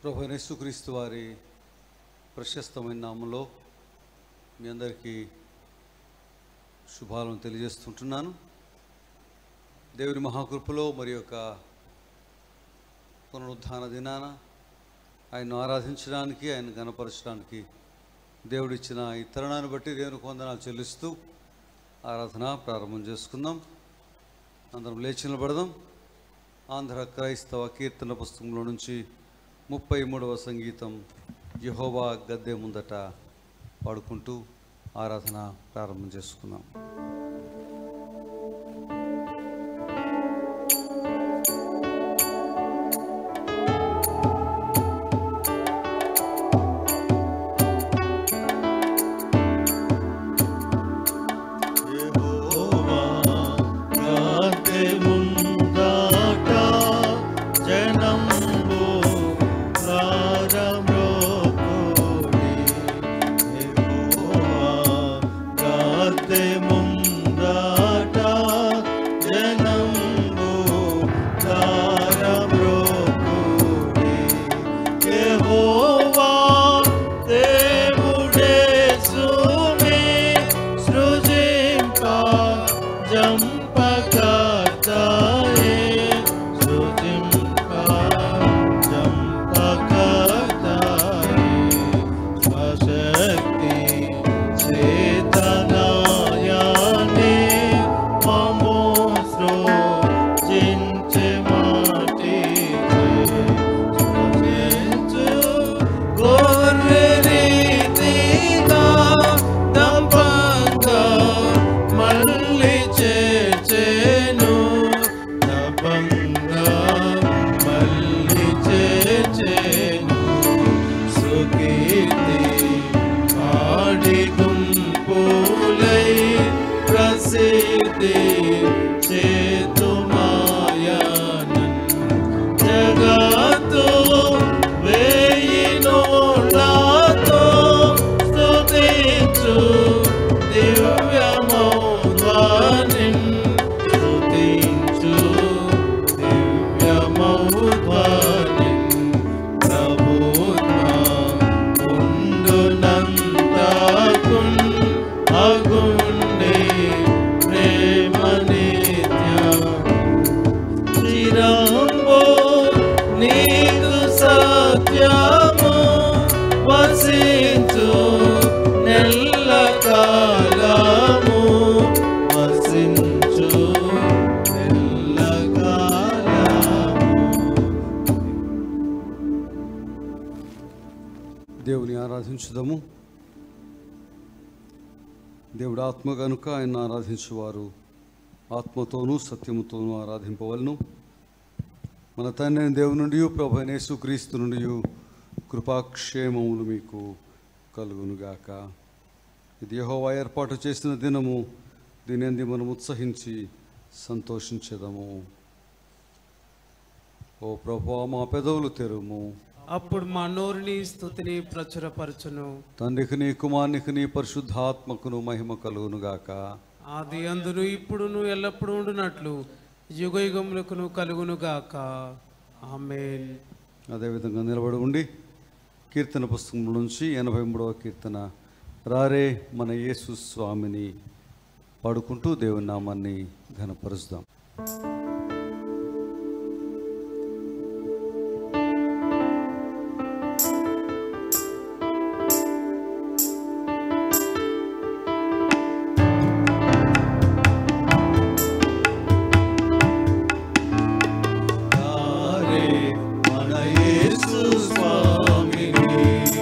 ప్రభు యేసుక్రీస్తు వారి ప్రశస్తమైన నామంలో మీ అందరికీ శుభాలను తెలియజేస్తుంటున్నాను దేవుని మహాకృపలో మరి యొక్క పునరుద్ధాన దినాన ఆయన్ను ఆరాధించడానికి ఆయన గణపరచడానికి దేవుడిచ్చిన ఈ తరుణాన్ని బట్టి దేవునికి వందనాలు చెల్లిస్తూ ఆరాధన ప్రారంభం చేసుకుందాం అందరం లేచి నిలబడదాం ఆంధ్ర క్రైస్తవ కీర్తన పుస్తకంలో నుంచి ముప్పై మూడవ సంగీతం యహోవా గద్దె ముందట పాడుకుంటూ ఆరాధన ప్రారంభం చేసుకుందాం యెహోవా గాదె ముందాట జనంబు ప్రారంభోకుడి యెహోవా గాదె ముందాట జనంబు ప్రారంభోకుడి యెహోవా దేవుడేసుమే సృజింప జంపకర్తాయే సృజింప జంపకర్తాయే స్వశక్తి చేతనాయానే మమో సృజించే మాటిచే సృజించు గొర్రె రీతిగా దంపంగా మళ్ళీ చేర్చేను దంపంగా మళ్ళీ చేర్చేను సుకీర్తి పాడి గుంపులై ప్రసిద్ధి చేతుమాయానన్ జగత్తు వేయి నోళ్ళతో స్తుతించు దివ్యమౌధ్వనిన్ స్తుతించు దివ్యమౌధ్వనిన్ ప్రభుత్వ ఉండునంతకున్ అగుండే ప్రేమ నిత్యం చిరంబో నీకు సత్యము వసించు నెల్ల కాలము వసించు నెల్ల కాలము దేవుని ఆరాధించుదాము దేవుడు ఆత్మ కనుక ఆయన ఆరాధించువారు ఆత్మతోనూ సత్యముతోనూ ఆరాధింపవలను మన తండ్రి అయిన దేవుని నుండి ప్రభు అయిన యేసుక్రీస్తు నుండి కృపాక్షేమములు మీకు కలుగునుగాక ఇది యెహోవా ఏర్పాటు చేసిన దినము దీని మనం ఉత్సహించి సంతోషించదము ఓ ప్రభు మా పెదవులు తెరుము అప్పుడు మా నోరుని స్థుతిని ప్రచురపరచును తండ్రికి నీ కుమారునికి నీ పరిశుద్ధాత్మకును మహిమ కలుగునుగాక ఆది అందును ఇప్పుడును ఎల్లప్పుడూ ఉండునట్లు యుగ యుగములకును కలుగును గాక ఆమేన్ అదేవిధంగా నిలబడి ఉండి కీర్తన పుస్తకం నుంచి ఎనభై మూడవ కీర్తన రారే మన యేసు స్వామిని పాడుకుంటూ దేవుని నామాన్ని ఘనపరుస్తాం తారే మన యేసు స్వామిని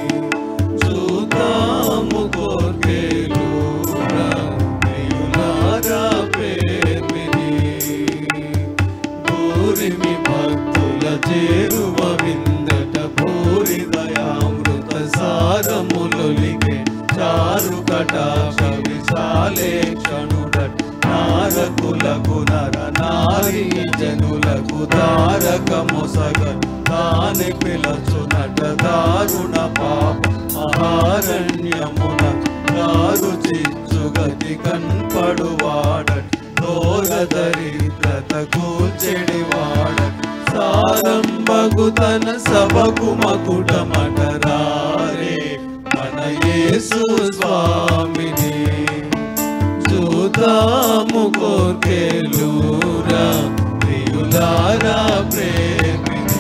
చూతాము కోర్కెలురా ప్రియులారా పేర్మిని పూరిమి భక్తుల చేరువ విందట పూరి దయామృత సారములొలిగే చారు కటాక్ష విశాలే క్షణుడట్ నారకులకు నర నారీ జనులకు తారక మొసగ తాని పిలచునట దారుణ పాప మహారణ్యమున దారు చిచ్చుగతి కన్పడువాడట్ దోర దరిద్రత కూల్చెడివాడట్ సారంబగు తన సభకు మకుటమటరారే మన యేసు స్వామిని చూతాము కోర్కెలూరా ప్రియులారా ప్రేమిని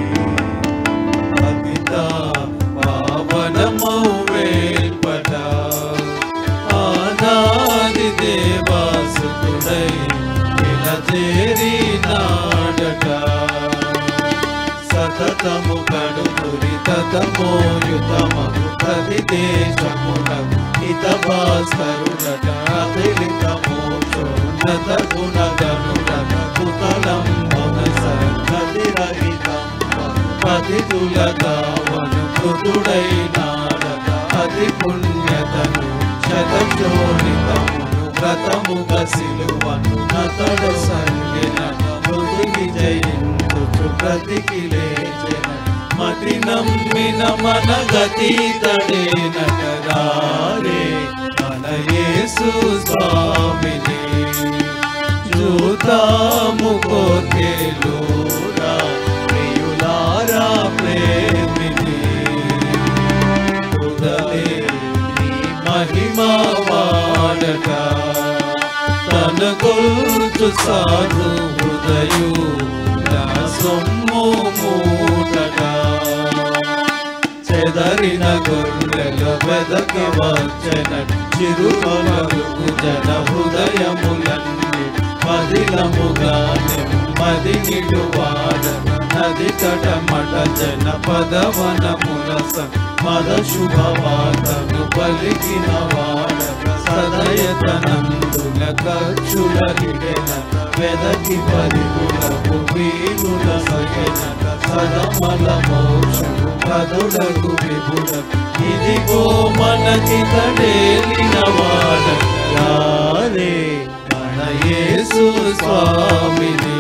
అతిత పావనమౌ వేల్పట ఆనాది దేవాసుకుడై ఇలా చేరినాడట సతతము కడుపురి తతమోయుతమగు ప్రతి దేశమునకు హిత భాస్కరుడట అతిలిత మోక్షోన్నత గుణగనుడట కుతలం మనస గతిరహితం పతితుల కావను మృతుడైనాడట అతి పుణ్యతను శతశోణితమును వ్రతముగ సిలువను నతడు సంగిన మృతికి జయించుచు ప్రతికి లేచెన మతి నమ్మిన మన గతీతడే నటరారే మన యేసు స్వామిని చూతాము కోర్కెలూరా ప్రియులారా ప్రేమిని ఉదలే నీ మహిమ వాడట తన కొల్చు సాధు హృదయు నా సొమ్ము మూటట చెదరిన గొర్రెలు వెదకి వచ్చన చిరుమలుగు జన హృదయములన్నీ మదిలముగా నెమ్మది నిడువాడ నది తటమట జన పదవనముల మద శుభవార్తను పలికిన వాడ సదయతనందుల కక్షుల హిడెన వెదకి పరిగులకు వీరుల సగెన సదమల మోక్షము కదుడకు విభుడ ఇదిగో మనకి తడేలిన వాడే మన యేసు స్వామిని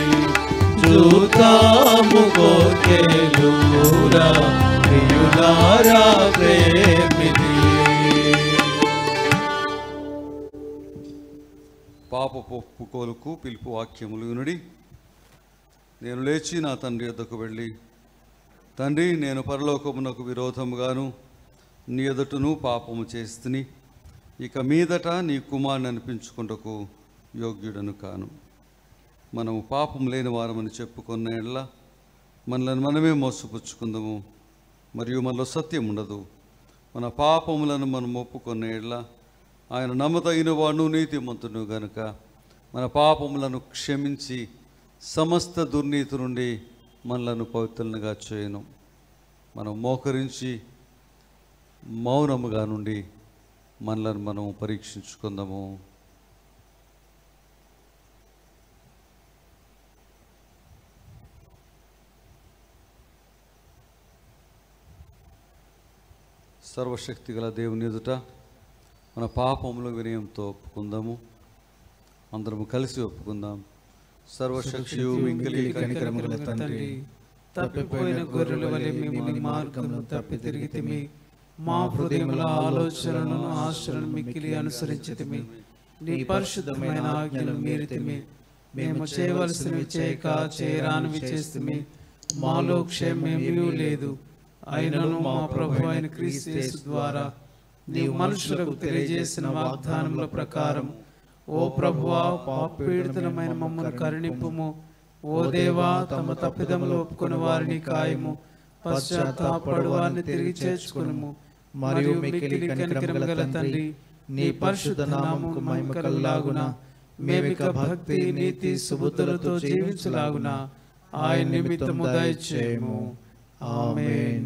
చూతాము కోకెలూరా ప్రియులారా ప్రేమిని పాప ఒప్పుకోలుకు పిలుపు వాక్యములు వినుడి నేను లేచి నా తండ్రి యొద్దకు వెళ్ళి తండ్రి నేను పరలోకమునకు విరోధముగాను నీ ఎదుటను పాపము చేస్తుని ఇక మీదట నీ కుమారుని అనిపించుకుంటకు యోగ్యుడను కాను మనము పాపం లేని వారమని చెప్పుకున్న ఎడ్ల మనలను మనమే మోసపుచ్చుకుందాము మరియు మనలో సత్యం ఉండదు మన పాపములను మనం ఒప్పుకున్న ఎడ్ల ఆయన నమ్మదగిన వాడు నీతిమంతుడు గనుక మన పాపములను క్షమించి సమస్త దుర్నీతి నుండి మనలను పవిత్రులుగా చేయను మనం మోకరించి మౌనముగా నుండి మనలను మనం పరీక్షించుకుందాము సర్వశక్తి గల దేవుని ఎదుట మన పాపములు వినయంతో ఒప్పుకుందాము అందరము కలిసి ఒప్పుకుందాం సర్వశక్తియు మిక్కిలి కనికరము గల తండ్రి తప్పిపోయిన గొర్రెల వలె మేము నీ మార్గమును తప్పి తిరిగితిమి మా హృదయముల ఆలోచనలను ఆశలను మిక్కిలి అనుసరించితిమి నీ పరిశుద్ధమైన ఆజ్ఞలు మీరితిమి మేము చేయవలసినవి చేయక చేయరానివి చేస్తుమి మాలో క్షేమేమీ లేదు అయినను మా ప్రభు అయిన క్రీస్తు యేసు ద్వారా నీవు మనుషులకు తెలియజేసిన వాగ్దానముల ప్రకారం ఓ ప్రభువా పాపపీడితమైన మమ్మల్ని కరుణింపుము ఓ దేవా తమ తప్పిదములు ఒప్పుకుని వారిని కాయము పశ్చాత్తాపడు వారిని తిరిగి చేర్చుకునుము మరియు మిక్కిలి కనికరము గల తండ్రి నీ పరిశుద్ధ నామముకు మహిమ కలుగులాగున మేమిక భక్తి నీతి సుబుద్ధులతో జీవించలాగున ఆయన నిమిత్తము దయచేయము ఆమేన్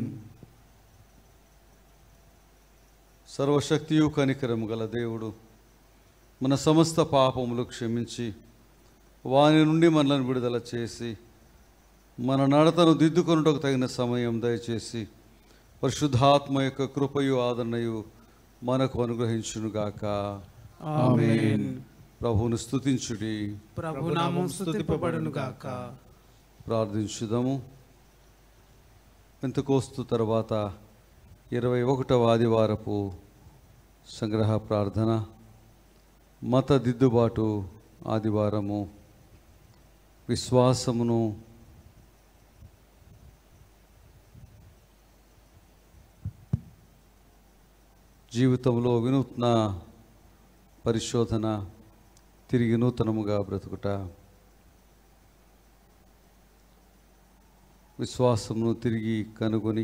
సర్వశక్తియు కనికరము గల దేవుడు మన సమస్త పాపములు క్షమించి వాని నుండి మనలను విడుదల చేసి మన నడతను దిద్దుకొనుటకు తగిన సమయం దయచేసి పరిశుద్ధాత్మ యొక్క కృపయు ఆదరణయు మనకు అనుగ్రహించునుగాక ఆమేన్ ప్రభువును స్తుతించుడి ప్రభు నామం స్తుతింపబడును గాక ప్రార్థించుదాము పెంతకోస్తు తర్వాత ఇరవై ఒకటవ ఆదివారపు సంగ్రహ ప్రార్థన మత దిద్దుబాటు ఆదివారము విశ్వాసమును జీవితంలో వినూత్న పరిశోధన తిరిగి నూతనముగా బ్రతుకుట విశ్వాసమును తిరిగి కనుగొని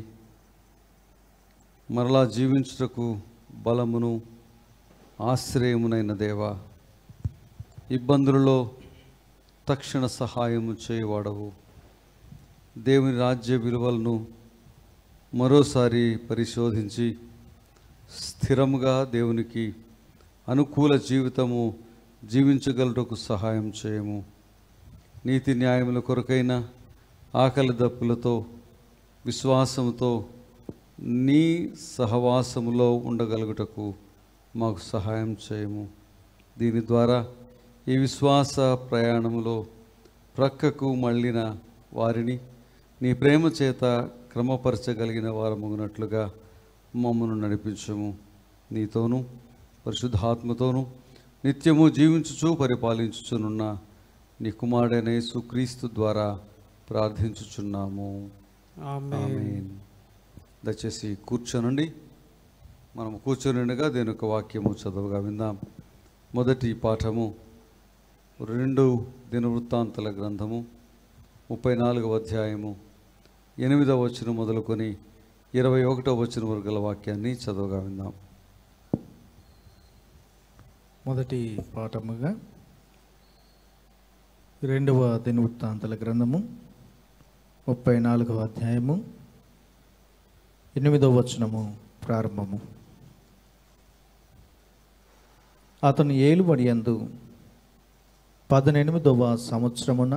మరలా జీవించుటకు బలమును ఆశ్రయమునైన దేవా ఇబ్బందులలో తక్షణ సహాయము చేయవాడవు దేవుని రాజ్య విలువలను మరోసారి పరిశోధించి స్థిరముగా దేవునికి అనుకూల జీవితము జీవించగలటకు సహాయం చేయము నీతి న్యాయముల కొరకైన ఆకలి దప్పులతో విశ్వాసముతో నీ సహవాసములో ఉండగలుగుటకు మాకు సహాయం చేయము దీని ద్వారా ఈ విశ్వాస ప్రయాణములో ప్రక్కకు మళ్ళిన వారిని నీ ప్రేమ చేత క్రమపరచగలిగిన వారమగినట్లుగా మమ్మను నడిపించము నీతోనూ పరిశుద్ధాత్మతోనూ నిత్యము జీవించుచు పరిపాలించుచునున్న నీ కుమారుడైన యేసుక్రీస్తు ద్వారా ప్రార్థించుచున్నాము ఆమేన్ ఆమేన్ దయచేసి కూర్చోనండి మనం కూర్చొనిగా దేని యొక్క వాక్యము చదువుగా విందాం మొదటి పాఠము రెండు దినవృత్తాంతల గ్రంథము ముప్పై నాలుగవ అధ్యాయము ఎనిమిదవ వచనం మొదలుకొని ఇరవై ఒకటవ వచనం వరకు గల వాక్యాన్ని చదువుగా విందాం మొదటి పాఠముగా రెండవ దినవృత్తాంతల గ్రంథము ముప్పై నాలుగవ అధ్యాయము ఎనిమిదవ వచనము ప్రారంభము అతను ఏలుబడి యందు పదనెనిమిదవ సంవత్సరమున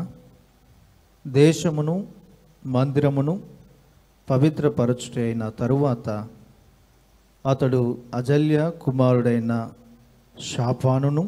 దేశమును మందిరమును పవిత్రపరచుట అయిన తరువాత అతడు అజల్య కుమారుడైన షాపానును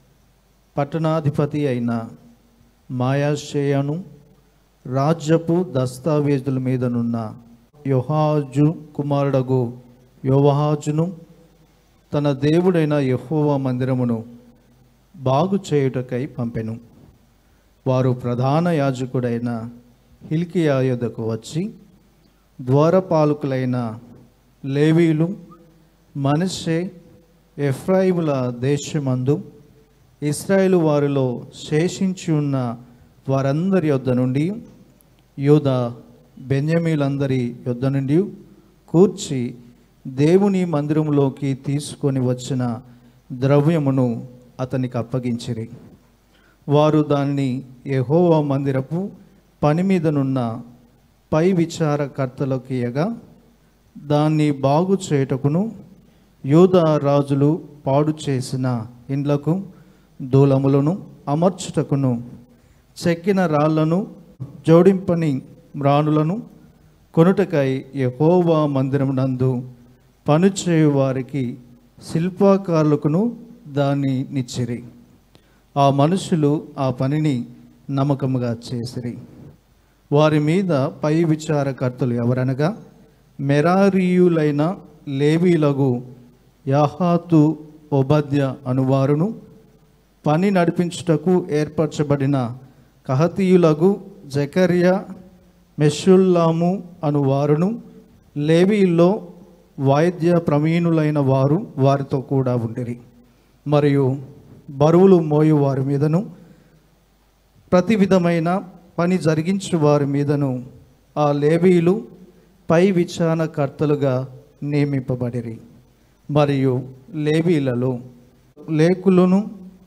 పట్టణాధిపతి అయిన మాయాశేయను రాజ్యపు దస్తావేజుల మీదనున్న యోహాజు కుమారుడగు యోవహాజును తన దేవుడైన యెహోవా మందిరమును బాగు చేయుటకై పంపెను వారు ప్రధాన యాజకుడైన హిల్కియా యొద్దకు వచ్చి ద్వారపాలకులైన లేవీలు మనషే ఎఫ్రాయిముల దేశమందు ఇస్రాయేలు వారిలో శేషించి ఉన్న వారందరి యొద్ద నుండి యోధ బెన్యమీలందరి యొద్ద నుండి కూర్చి దేవుని మందిరములోకి తీసుకొని వచ్చిన ద్రవ్యమును అతనికి అప్పగించిరి వారు దానిని యెహోవా మందిరపు పని మీదనున్న పై విచారకర్తలకు ఇయ్యగా దాన్ని బాగు చేయుటకును యూదా రాజులు పాడు చేసిన ఇండ్లకు దూలములను అమర్చుటకును చెక్కిన రాళ్లను జోడింపని మ్రాణులను కొనుటకై యెహోవా మందిరమునందు పనిచేయు వారికి శిల్పాకారులకును దాన్ని నిచ్చిరి ఆ మనుషులు ఆ పనిని నమ్మకముగా చేసిరి వారి మీద పై విచారకర్తలు ఎవరనగా మెరారీయులైన లేవీలగు యాహాతు ఒబద్య అనువారును పని నడిపించుటకు ఏర్పరచబడిన కహతీయులగు జకర్య మెషుల్లాము అనువారును లేవీల్లో వాయిద్య ప్రవీణులైన వారు వారితో కూడా ఉండిరి మరియు బరువులు మోయు వారి మీదను ప్రతి విధమైన పని జరిగించు వారి మీదను ఆ లేవీలు పై విచారణకర్తలుగా నియమింపబడిరి మరియు లేవీలలో లేకులను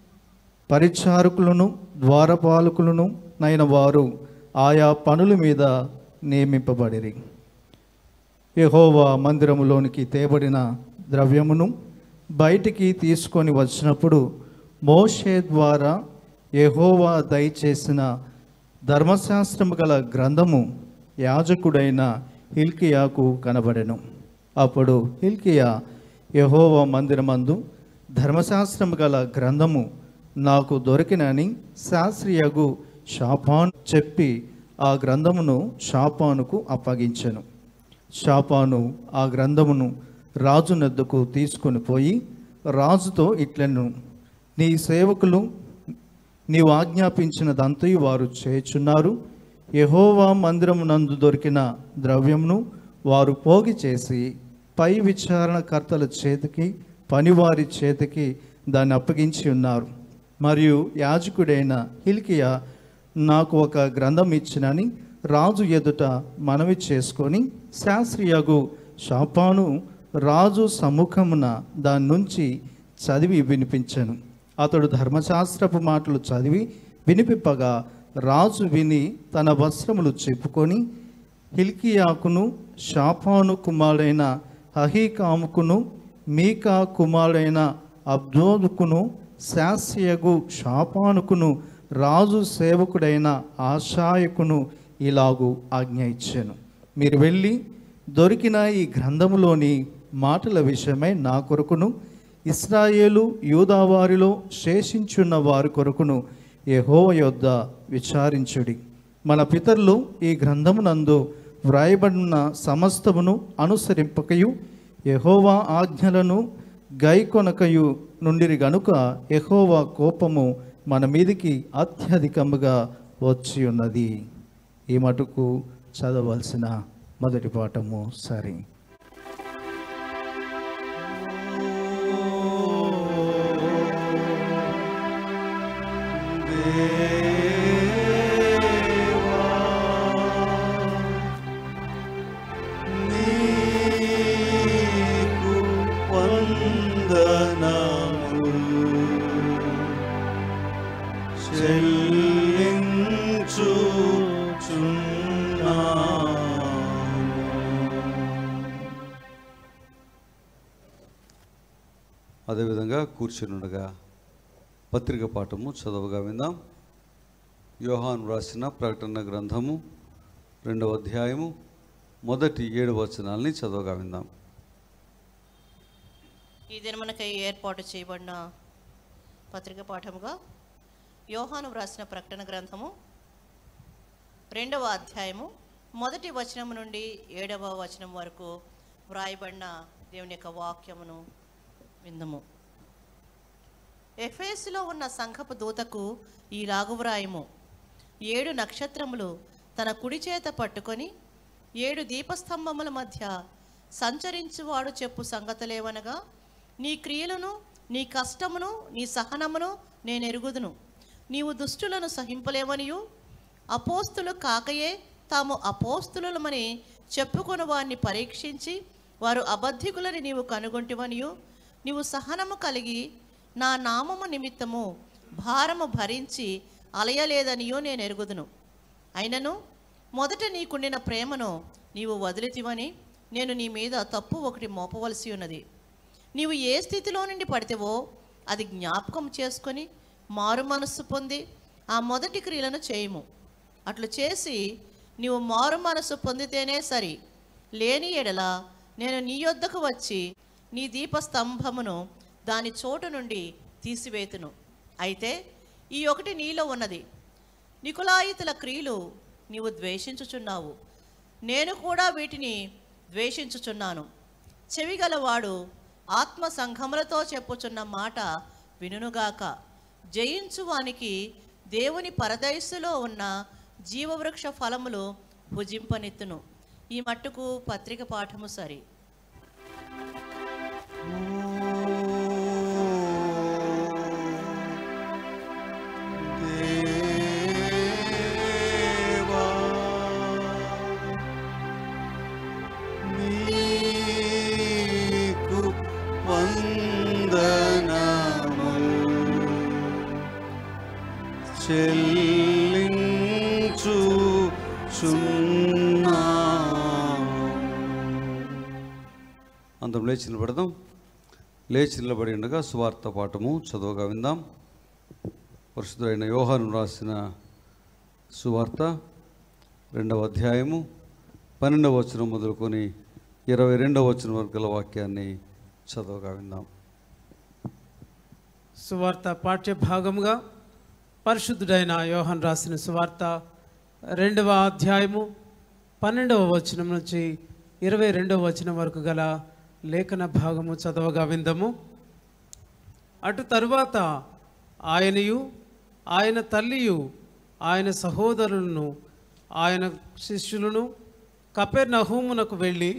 పరిచారకులను ద్వారపాలకులను నైన వారు ఆయా పనుల మీద నియమింపబడిరి యెహోవా మందిరములోనికి తేబడిన ద్రవ్యమును బయటికి తీసుకొని వచ్చినప్పుడు మోషే ద్వారా యెహోవా దయచేసిన ధర్మశాస్త్రము గల గ్రంథము యాజకుడైన హిల్కియాకు కనబడెను అప్పుడు హిల్కియా యెహోవా మందిరమందు ధర్మశాస్త్రము గల గ్రంథము నాకు దొరికినని శాస్త్రియగు షాపాన్ చెప్పి ఆ గ్రంథమును షాపానుకు అప్పగించెను షాపాను ఆ గ్రంథమును రాజు నద్దకు తీసుకొని పోయి రాజుతో ఇట్లను నీ సేవకులు నీవు ఆజ్ఞాపించినదంతయు వారు చేయుచున్నారు యెహోవా మందిరమునందు దొరికిన ద్రవ్యమును వారు పోగి చేసి పై విచారణకర్తల చేతికి పనివారి చేతికి దాన్ని అప్పగించి ఉన్నారు మరియు యాజకుడైన హిల్కియా నాకు ఒక గ్రంథం ఇచ్చినని రాజు ఎదుట మనవి చేసుకొని శాస్త్రియగు షాపాను రాజు సముఖమున దాని నుంచి చదివి వినిపించను అతడు ధర్మశాస్త్రపు మాటలు చదివి వినిపింపగా రాజు విని తన వస్త్రములు చెప్పుకొని హిల్కియాకును షాపాను కుమారుడైన అహీకాముకును మీకా కుమారుడైన అబ్దోదుకును శాస్యగు షాపానుకును రాజు సేవకుడైన ఆశాయకును ఇలాగు ఆజ్ఞ ఇచ్చాను మీరు వెళ్ళి దొరికిన ఈ గ్రంథములోని మాటల విషయమై నా కొరకును ఇస్రాయేలు యూదావారిలో శేషించున్న వారి కొరకును యెహోవ యొద్ద విచారించుడి మన పితరులు ఈ గ్రంథమునందు వ్రాయబడిన సమస్తమును అనుసరింపకయు యెహోవా ఆజ్ఞలను గైకొనకయు నుండిరి గనుక యెహోవా కోపము మన మీదికి అత్యధికముగా వచ్చి ఉన్నది ఈ మటుకు చదవలసిన మొదటి పాఠము సరే నీకు వందనములు చెల్లించుచున్నాము. అదేవిధంగా కూర్చునుండగా పత్రిక పాఠము చదవగా విందాం యోహాను రాసిన ప్రకటన గ్రంథము రెండవ అధ్యాయము మొదటి ఏడు వచనాల్ని చదవగా విందాం ఈ దినమునకై ఏర్పాటు చేయబడిన పత్రిక పాఠముగా యోహాను వ్రాసిన ప్రకటన గ్రంథము రెండవ అధ్యాయము మొదటి వచనము నుండి ఏడవ వచనం వరకు వ్రాయబడిన దేవుని యొక్క వాక్యమును విందము ఎఫేసులో ఉన్న సంఘపు దూతకు ఈ వ్రాయము ఏడు నక్షత్రములు తన కుడి చేత పట్టుకొని ఏడు దీపస్తంభముల మధ్య సంచరించువాడు చెప్పు సంగతులేవనగా నీ క్రియలను నీ కష్టమును నీ సహనమును నేను ఎరుగుదును నీవు దుష్టులను సహింపలేవనియు అపోస్తులు కాకయే తాము అపోస్తులమని చెప్పుకొని వారిని పరీక్షించి వారు అబద్ధికులని నీవు కనుగొంటివనియు నీవు సహనము కలిగి నా నామము నిమిత్తము భారము భరించి అలయలేదనియో నేను ఎరుగుదును అయినను మొదట నీకుండిన ప్రేమను నీవు వదిలితివని నేను నీ మీద తప్పు ఒకటి మోపవలసి ఉన్నది నీవు ఏ స్థితిలో నుండి పడితేవో అది జ్ఞాపకం చేసుకొని మారు మనస్సు పొంది ఆ మొదటి క్రియలను చేయము అట్లు చేసి నీవు మారు మనస్సు పొందితేనే సరి లేని ఎడల నేను నీ యొద్దకు వచ్చి నీ దీపస్తంభమును దాని చోటు నుండి తీసివేతును అయితే ఈ ఒకటి నీలో ఉన్నది నికులాయితుల క్రియలు నీవు ద్వేషించుచున్నావు నేను కూడా వీటిని ద్వేషించుచున్నాను చెవిగలవాడు ఆత్మ సంఘములతో చెప్పుచున్న మాట వినుగాక జయించువానికి దేవుని పరదయస్సులో ఉన్న జీవవృక్ష ఫలములు భుజింపనెత్తును ఈ మట్టుకు పత్రిక పాఠము సరి దేవా నీకు వందనములు చెల్లించుచున్నాము అందరం లేచి నిలబడదాం లేచి నిలబడి ఉండగా సువార్త పాఠము చదువుగా విందాం పరిశుద్ధుడైన యోహాను రాసిన సువార్త రెండవ అధ్యాయము పన్నెండవ వచనం మొదలుకొని ఇరవై రెండవ వచనం వరకు గల వాక్యాన్ని చదవగా విందాం సువార్త పాఠ్య భాగముగా పరిశుద్ధుడైన యోహన్ రాసిన సువార్త రెండవ అధ్యాయము పన్నెండవ వచనం నుంచి ఇరవై రెండవ వచనం వరకు గల లేఖన భాగము చదవగా విందము అటు తరువాత ఆయనయు ఆయన తల్లియు ఆయన సహోదరులను ఆయన శిష్యులను కపెర్నహూమునకు వెళ్ళి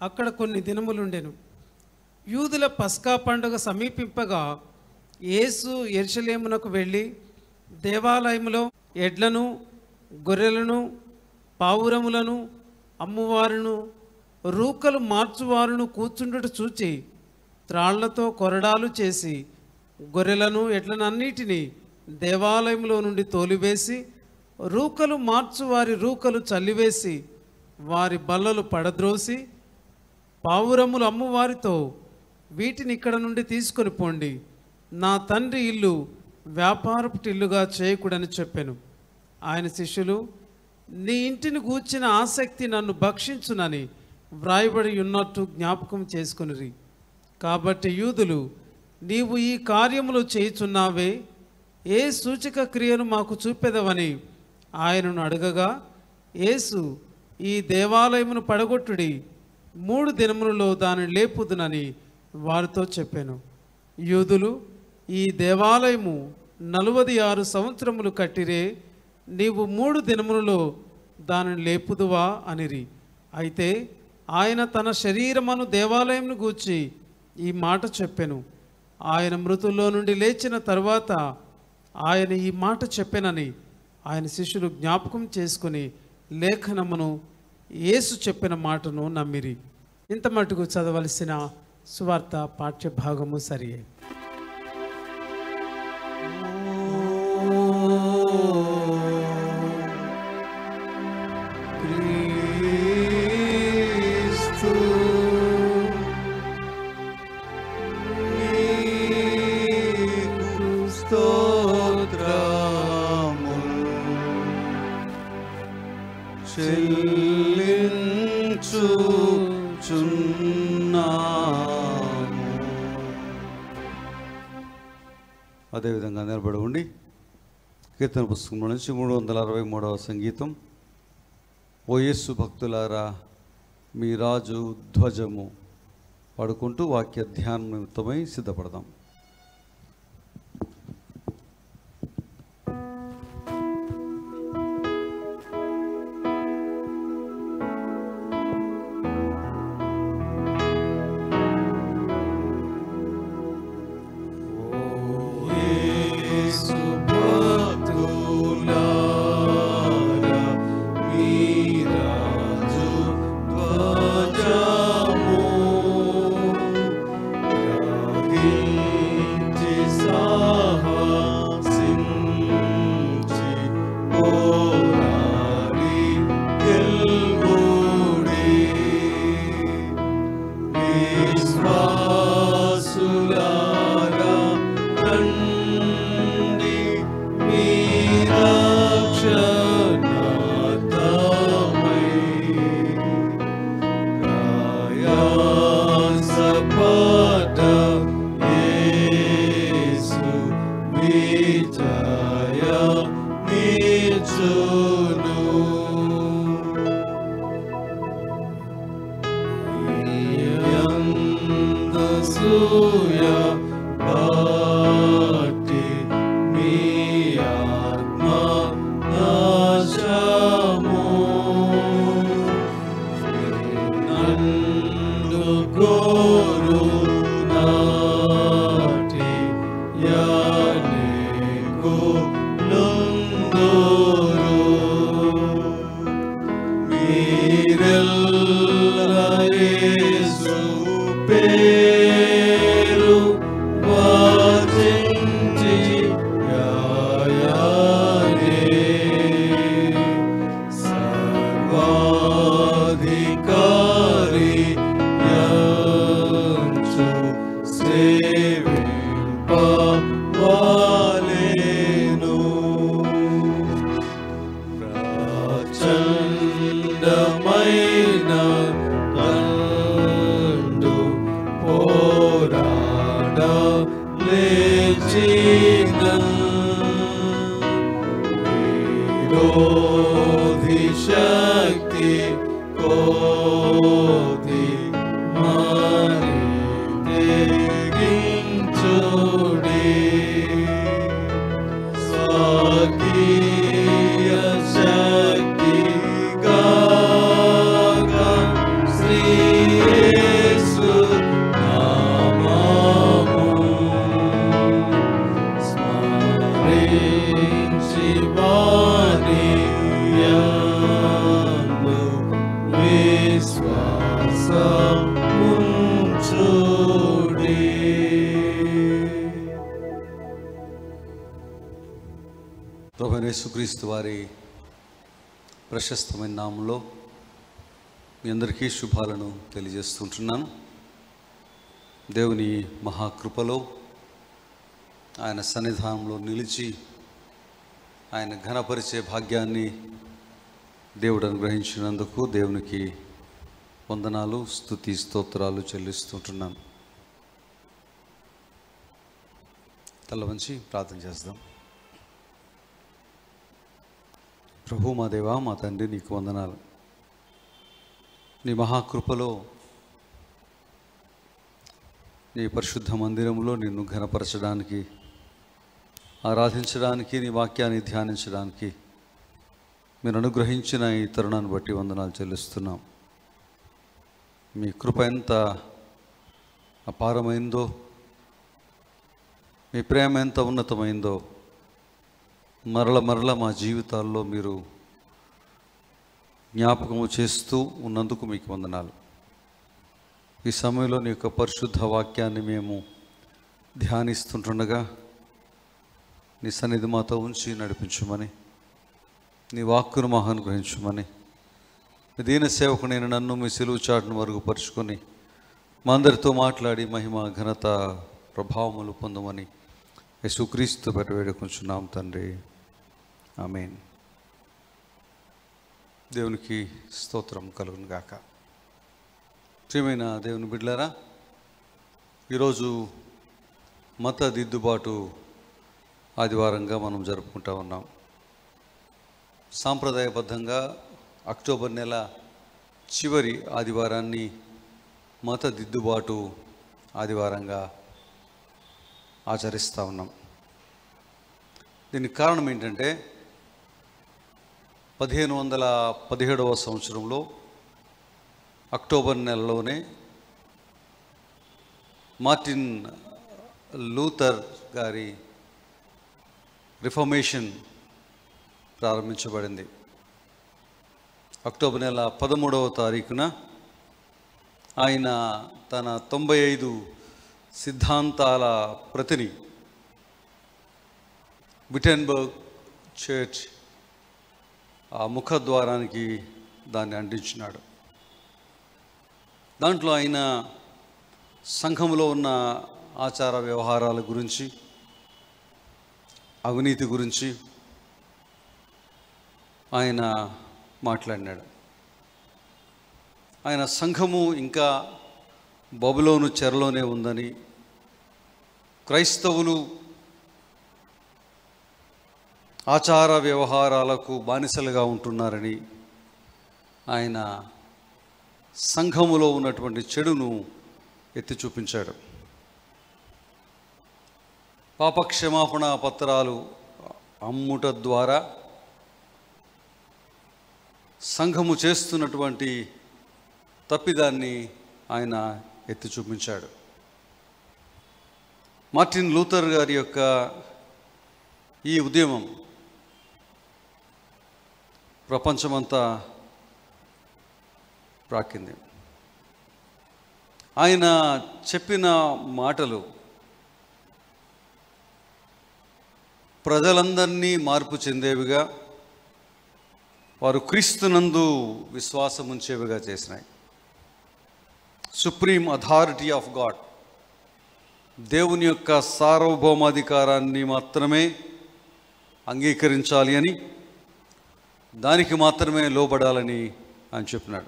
అక్కడ కొన్ని దినములుండెను యూదుల పస్కా పండుగ సమీపింపగా యేసు ఎర్షలేమునకు వెళ్ళి దేవాలయములో ఎడ్లను గొర్రెలను పావురములను అమ్మువారును రూకలు మార్చువారును కూర్చుండుట చూచి త్రాళ్లతో కొరడాలు చేసి గొర్రెలను ఎడ్లనన్నిటినీ దేవాలయంలో నుండి తోలివేసి రూకలు మార్చు వారి రూకలు చల్లివేసి వారి బల్లలు పడద్రోసి పావురములు అమ్మువారితో వీటిని ఇక్కడ నుండి తీసుకొని పోండి నా తండ్రి ఇల్లు వ్యాపారపు ఇల్లుగా చేయకూడని చెప్పాను ఆయన శిష్యులు నీ ఇంటిని గూర్చిన ఆసక్తి నన్ను భక్షించునని వ్రాయబడి ఉన్నట్టు జ్ఞాపకం చేసుకునిరి కాబట్టి యూదులు నీవు ఈ కార్యములు చేయుచున్నావే ఏ సూచక క్రియను మాకు చూపెదవని ఆయనను అడగగా యేసు ఈ దేవాలయమును పడగొట్టుడి మూడు దినములలో దానిని లేపుదునని వారితో చెప్పాను యూదులు ఈ దేవాలయము నలువది ఆరు సంవత్సరములు కట్టిరే నీవు మూడు దినములలో దానిని లేపుదువా అనిరి అయితే ఆయన తన శరీరమును దేవాలయంను గూర్చి ఈ మాట చెప్పెను ఆయన మృతుల్లో నుండి లేచిన తరువాత ఆయన ఈ మాట చెప్పెనని ఆయన శిష్యులు జ్ఞాపకం చేసుకుని లేఖనమును యేసు చెప్పిన మాటను నమ్మిరి ఇంత మటుకు చదవలసిన సువార్త పాఠ్య భాగము సరియే క్రీస్తు నీకు స్తోత్రములు చెల్లించుచున్నాము అదేవిధంగా నిలబడి ఉండి కీర్తన పుస్తకంలో నుంచి మూడు వందల అరవై మూడవ సంగీతం ఓ యేసు భక్తులారా మీ రాజు ధ్వజము పడుకుంటూ వాక్య ధ్యానం నిమిత్తమై సిద్ధపడదాం యేసు భక్తులారా మీ రాజు ధ్వజము రాగించి సాహసించి పోరాడి గెలువుడి విశ్వాసులారా రండి మీ రక్షణార్థమై ప్రయాసపడ యేసు విజయ నిచును యందసూయ పాటి మీ ఆత్మ నాశము నన్ను కోరు నాటి యానేకు నందోరు మీరెల్లయేసు పేరు వాచించి యాయానే సర్వాధికారి యంచు సేవింపవాలేను ప్రచండమైన దండు పోరాడ లేచిన విరోధి శక్తి కోతి మారి తెగించుడి స్వకీయ శక్తి గాగా శ్రీ ప్రభు యేసుక్రీస్తు వారి ప్రశస్తమైన నామంలో మీ అందరికీ శుభాలను తెలియజేస్తుంటున్నాను దేవుని మహాకృపలో ఆయన సన్నిధానంలో నిలిచి ఆయన ఘనపరిచే భాగ్యాన్ని దేవుడు అనుగ్రహించినందుకు దేవునికి వందనాలు స్తుతి స్తోత్రాలు చెల్లిస్తుంటున్నాను తల వంచి ప్రార్థన చేద్దాం ప్రభు మా దేవా మా తండ్రి నీకు వందనాలు నీ మహాకృపలో నీ పరిశుద్ధ మందిరంలో నిన్ను ఘనపరచడానికి ఆరాధించడానికి నీ వాక్యాన్ని ధ్యానించడానికి మీరు అనుగ్రహించిన ఈ తరుణాన్ని బట్టి వందనాలు చెల్లిస్తున్నాం మీ కృప ఎంత అపారమైందో మీ ప్రేమ ఎంత ఉన్నతమైందో మరల మరల మా జీవితాల్లో మీరు జ్ఞాపకము చేస్తూ ఉన్నందుకు మీకు వందనాలు ఈ సమయంలో నీ యొక్క పరిశుద్ధ వాక్యాన్ని మేము ధ్యానిస్తుంటుండగా నీ సన్నిధి మాతో ఉంచి నడిపించమని నీ వాక్కును మాకు అనుగ్రహించమని మీ దీన సేవకు నేను నన్ను మీ సెలువు చాటును మరుగుపరుచుకొని మా అందరితో మాట్లాడి మహిమ ఘనత ప్రభావములు పొందమని యేసుక్రీస్తు పెట వేడుకుంటున్నాం తండ్రి ఆమెన్ దేవునికి స్తోత్రం కలుగును గాక ప్రియమైన దేవుని బిడ్డలారా ఈరోజు మత దిద్దుబాటు ఆదివారంగా మనం జరుపుకుంటా ఉన్నాం సాంప్రదాయబద్ధంగా అక్టోబర్ నెల చివరి ఆదివారాన్ని మత దిద్దుబాటు ఆదివారంగా ఆచరిస్తూ ఉన్నాం దీనికి కారణం ఏంటంటే పదిహేను వందల పదిహేడవ సంవత్సరంలో అక్టోబర్ నెలలోనే మార్టిన్ లూథర్ గారి రిఫర్మేషన్ ప్రారంభించబడింది అక్టోబర్ నెల పదమూడవ తారీఖున ఆయన తన తొంభై ఐదు సిద్ధాంతాల ప్రతిని విటెన్బర్గ్ చర్చ్ ఆ ముఖద్వారానికి దాన్ని అంటించినాడు దాంట్లో ఆయన సంఘంలో ఉన్న ఆచార వ్యవహారాల గురించి అవినీతి గురించి ఆయన మాట్లాడినాడు ఆయన సంఘము ఇంకా బబులోను చెరలోనే ఉందని క్రైస్తవులు ఆచార వ్యవహారాలకు బానిసలుగా ఉంటున్నారని ఆయన సంఘములో ఉన్నటువంటి చెడును ఎత్తి చూపించాడు పాపక్షమాపణ పత్రాలు అమ్ముట ద్వారా సంఘము చేస్తున్నటువంటి తప్పిదాన్ని ఆయన ఎత్తి చూపించాడు మార్టిన్ లూథర్ గారి యొక్క ఈ ఉద్యమం ప్రపంచమంతా ప్రాకింది ఆయన చెప్పిన మాటలు ప్రజలందరినీ మార్పు చెందేవిగా వారు క్రీస్తునందు విశ్వాసం ఉంచేవిగా చేసినాయి సుప్రీం అథారిటీ ఆఫ్ గాడ్ దేవుని యొక్క సార్వభౌమాధికారాన్ని మాత్రమే అంగీకరించాలి అని దానికి మాత్రమే లోబడాలని ఆయన చెప్పినాడు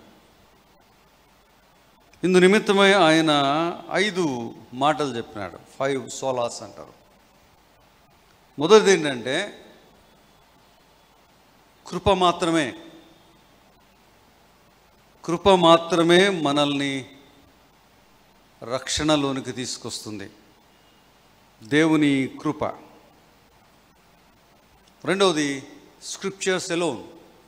ఇందు నిమిత్తమై ఆయన ఐదు మాటలు చెప్పినాడు ఫైవ్ సోలాస్ అంటారు మొదటిది ఏంటంటే కృప మాత్రమే కృప మాత్రమే మనల్ని రక్షణలోనికి తీసుకొస్తుంది దేవుని కృప రెండవది స్క్రిప్చర్స్ ఎలోన్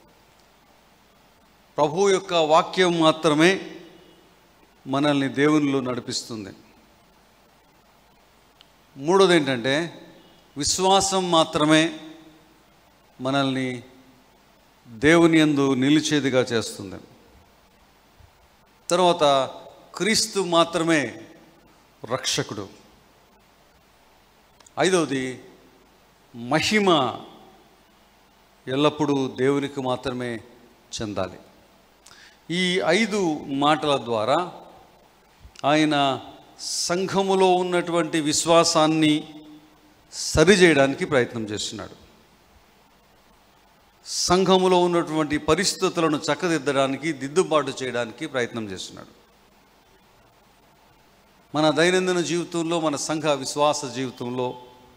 ప్రభు యొక్క వాక్యం మాత్రమే మనల్ని దేవునిలో నడిపిస్తుంది మూడోది ఏంటంటే విశ్వాసం మాత్రమే మనల్ని దేవుని యందు నిలిచేదిగా చేస్తుంది తర్వాత క్రీస్తు మాత్రమే రక్షకుడు ఐదవది మహిమ ఎల్లప్పుడూ దేవునికి మాత్రమే చెందాలి ఈ ఐదు మాటల ద్వారా ఆయన సంఘములో ఉన్నటువంటి విశ్వాసాన్ని సరిచేయడానికి ప్రయత్నం చేస్తున్నాడు సంఘములో ఉన్నటువంటి పరిస్థితులను చక్కదిద్దడానికి దిద్దుబాటు చేయడానికి ప్రయత్నం చేస్తున్నాడు మన దైనందిన జీవితంలో మన సంఘ విశ్వాస జీవితంలో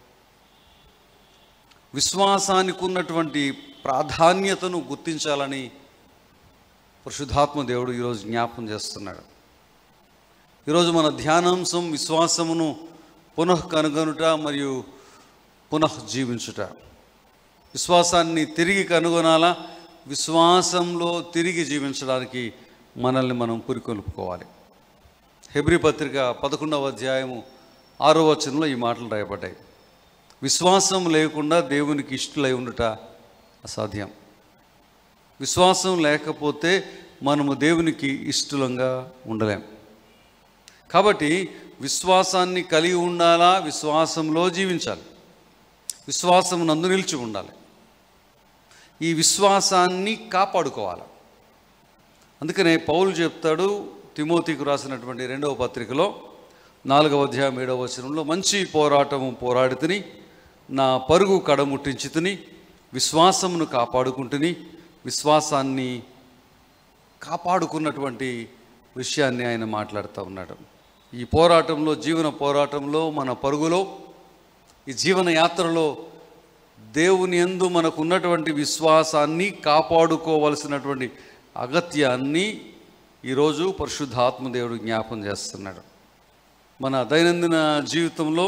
విశ్వాసానికి ఉన్నటువంటి ప్రాధాన్యతను గుర్తించాలని పరిశుద్ధాత్మ దేవుడు ఈరోజు జ్ఞాపకం చేస్తున్నాడు ఈరోజు మన ధ్యానాంశం విశ్వాసమును పునః కనుగొనుట మరియు పునః జీవించుట విశ్వాసాన్ని తిరిగి కనుగొనాలా విశ్వాసంలో తిరిగి జీవించడానికి మనల్ని మనం పురికొల్పుకోవాలి హెబ్రి పత్రిక పదకొండవ అధ్యాయము ఆరో వచనంలో ఈ మాటలు రాయబడ్డాయి విశ్వాసం లేకుండా దేవునికి ఇష్టలై ఉండుట అసాధ్యం విశ్వాసం లేకపోతే మనము దేవునికి ఇష్టలంగా ఉండలేం కాబట్టి విశ్వాసాన్ని కలిగి ఉండాలా విశ్వాసంలో జీవించాలి విశ్వాసం నందు నిలిచి ఉండాలి ఈ విశ్వాసాన్ని కాపాడుకోవాలి అందుకనే పౌలు చెప్తాడు తిమోతికి రాసినటువంటి రెండవ పత్రికలో నాలుగవ అధ్యాయం ఏడవ వచనంలో మంచి పోరాటము పోరాడితిని నా పరుగు కడముట్టించితిని విశ్వాసమును కాపాడుకుంటుని విశ్వాసాన్ని కాపాడుకున్నటువంటి విషయాన్ని ఆయన మాట్లాడుతూ ఉన్నాడు ఈ పోరాటంలో జీవన పోరాటంలో మన పరుగులో ఈ జీవన యాత్రలో దేవుని యందు మనకు ఉన్నటువంటి విశ్వాసాన్ని కాపాడుకోవలసినటువంటి అగత్యాన్ని ఈరోజు పరిశుద్ధాత్మ దేవుడు జ్ఞాపం చేస్తున్నాడు మన దైనందిన జీవితంలో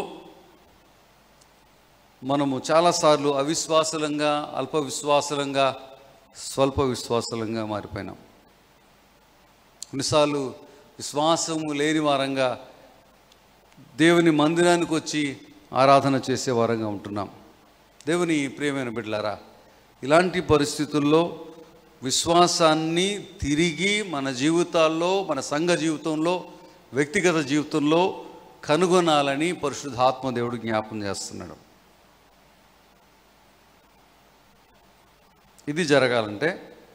మనము చాలాసార్లు అవిశ్వాసలంగా అల్ప విశ్వాసలంగా స్వల్ప విశ్వాసలంగా మారిపోయినాం కొన్నిసార్లు విశ్వాసము లేని వారంగా దేవుని మందిరానికి వచ్చి ఆరాధన చేసే వారంగా ఉంటున్నాం దేవుని ప్రియమైన బిడ్డలారా ఇలాంటి పరిస్థితుల్లో విశ్వాసాన్ని తిరిగి మన జీవితాల్లో మన సంఘ జీవితంలో వ్యక్తిగత జీవితంలో కనుగొనాలని పరిశుద్ధాత్మ దేవుడు జ్ఞాపం చేస్తున్నాడు ఇది జరగాలంటే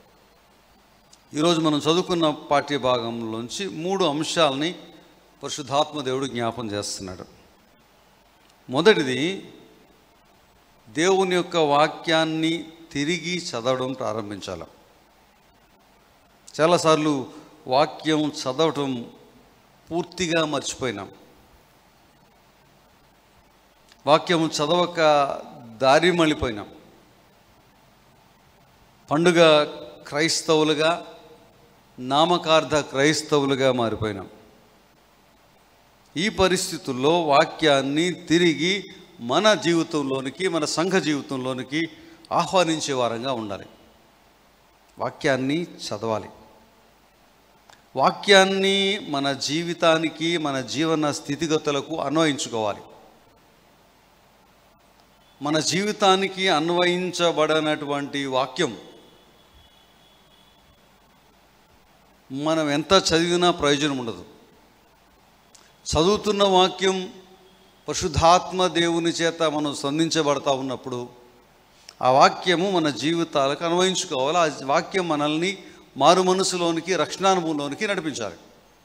ఈరోజు మనం చదువుకున్న పాఠ్య భాగంలోంచి మూడు అంశాలని పరిశుద్ధాత్మ దేవుడు జ్ఞాపం చేస్తున్నాడు మొదటిది దేవుని యొక్క వాక్యాన్ని తిరిగి చదవడం ప్రారంభించాలి చాలాసార్లు వాక్యం చదవటం పూర్తిగా మర్చిపోయినాం వాక్యం చదవక దారి మళ్ళిపోయినాం పండుగ క్రైస్తవులుగా నామకార్థ క్రైస్తవులుగా మారిపోయినాం ఈ పరిస్థితుల్లో వాక్యాన్ని తిరిగి మన జీవితంలోనికి మన సంఘ జీవితంలోనికి ఆహ్వానించే వారంగా ఉండాలి వాక్యాన్ని చదవాలి వాక్యాన్ని మన జీవితానికి మన జీవన స్థితిగతులకు అన్వయించుకోవాలి మన జీవితానికి అన్వయించబడనటువంటి వాక్యం మనం ఎంత చదివినా ప్రయోజనం ఉండదు చదువుతున్న వాక్యం పరిశుద్ధాత్మ దేవుని చేత మనం సంధించబడతా ఉన్నప్పుడు ఆ వాక్యము మన జీవితాలకు అన్వయించుకోవాలి ఆ వాక్యం మనల్ని మారు మనసులోనికి రక్షణానుభవంలోనికి నడిపించాలి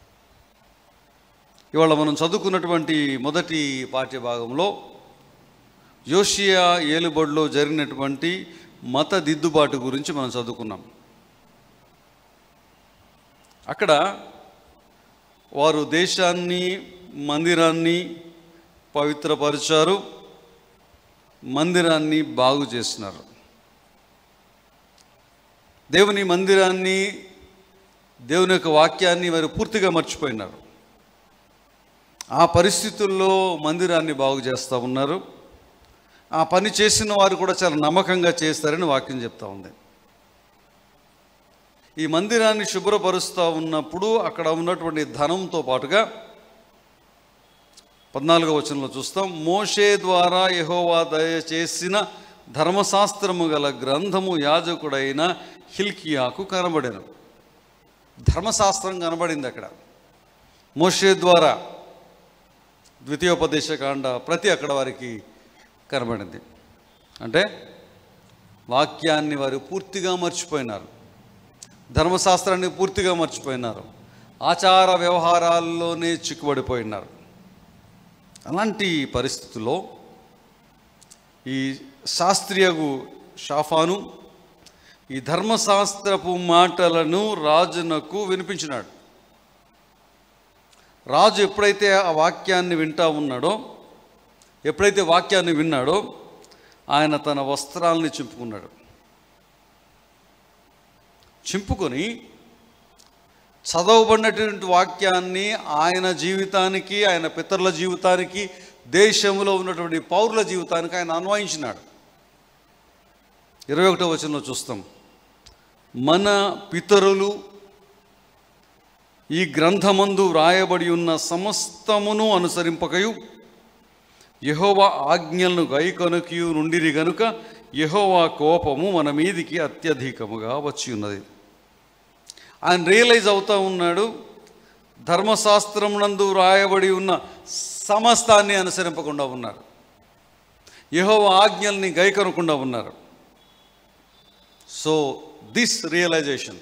ఇవాళ మనం చదువుకున్నటువంటి మొదటి పాఠ్య భాగంలో యోషియా ఏలుబడిలో జరిగినటువంటి మత దిద్దుబాటు గురించి మనం చదువుకున్నాం అక్కడ వారు దేశాన్ని మందిరాన్ని పవిత్రపరిచారు మందిరాన్ని బాగు చేసినారు దేవుని మందిరాన్ని దేవుని యొక్క వాక్యాన్ని వారు పూర్తిగా మర్చిపోయినారు ఆ పరిస్థితుల్లో మందిరాన్ని బాగు చేస్తూ ఉన్నారు ఆ పని చేసిన వారు కూడా చాలా నమ్మకంగా చేస్తారని వాక్యం చెప్తా ఉంది ఈ మందిరాన్ని శుభ్రపరుస్తూ ఉన్నప్పుడు అక్కడ ఉన్నటువంటి ధనంతో పాటుగా పద్నాలుగో వచనంలో చూస్తాం మోషే ద్వారా యెహోవా దయచేసిన ధర్మశాస్త్రము గల గ్రంథము యాజకుడైన హిల్కియాకు కనబడెను ధర్మశాస్త్రం కనబడింది అక్కడ మోషే ద్వారా ద్వితీయోపదేశకాండ ప్రతి అక్కడ వారికి కనబడింది అంటే వాక్యాన్ని వారు పూర్తిగా మర్చిపోయినారు ధర్మశాస్త్రాన్ని పూర్తిగా మర్చిపోయినారు ఆచార వ్యవహారాల్లోనే చిక్కుబడిపోయినారు అలాంటి పరిస్థితుల్లో ఈ శాస్త్రియగు షాఫాను ఈ ధర్మశాస్త్రపు మాటలను రాజునకు వినిపించినాడు రాజు ఎప్పుడైతే ఆ వాక్యాన్ని వింటా ఉన్నాడో ఎప్పుడైతే వాక్యాన్ని విన్నాడో ఆయన తన వస్త్రాల్ని చింపుకున్నాడు చింపుకొని చదవబడినటువంటి వాక్యాన్ని ఆయన జీవితానికి ఆయన పితరుల జీవితానికి దేశంలో ఉన్నటువంటి పౌరుల జీవితానికి ఆయన అన్వయించినాడు ఇరవై ఒకటో వచనంలో చూస్తాం మన పితరులు ఈ గ్రంథమందు వ్రాయబడి ఉన్న సమస్తమును అనుసరింపకయు యహోవా ఆజ్ఞలను గైకొనకియు నుండిరి గనుక యహోవా కోపము మన మీదికి అత్యధికముగా వచ్చి ఉన్నది ఆయన రియలైజ్ అవుతా ఉన్నాడు ధర్మశాస్త్రం నందు వ్రాయబడి ఉన్న సమస్తాన్ని అనుసరింపకుండా ఉన్నారు యహోవా ఆజ్ఞల్ని గైకొనకుండా ఉన్నారు సో దిస్ రియలైజేషన్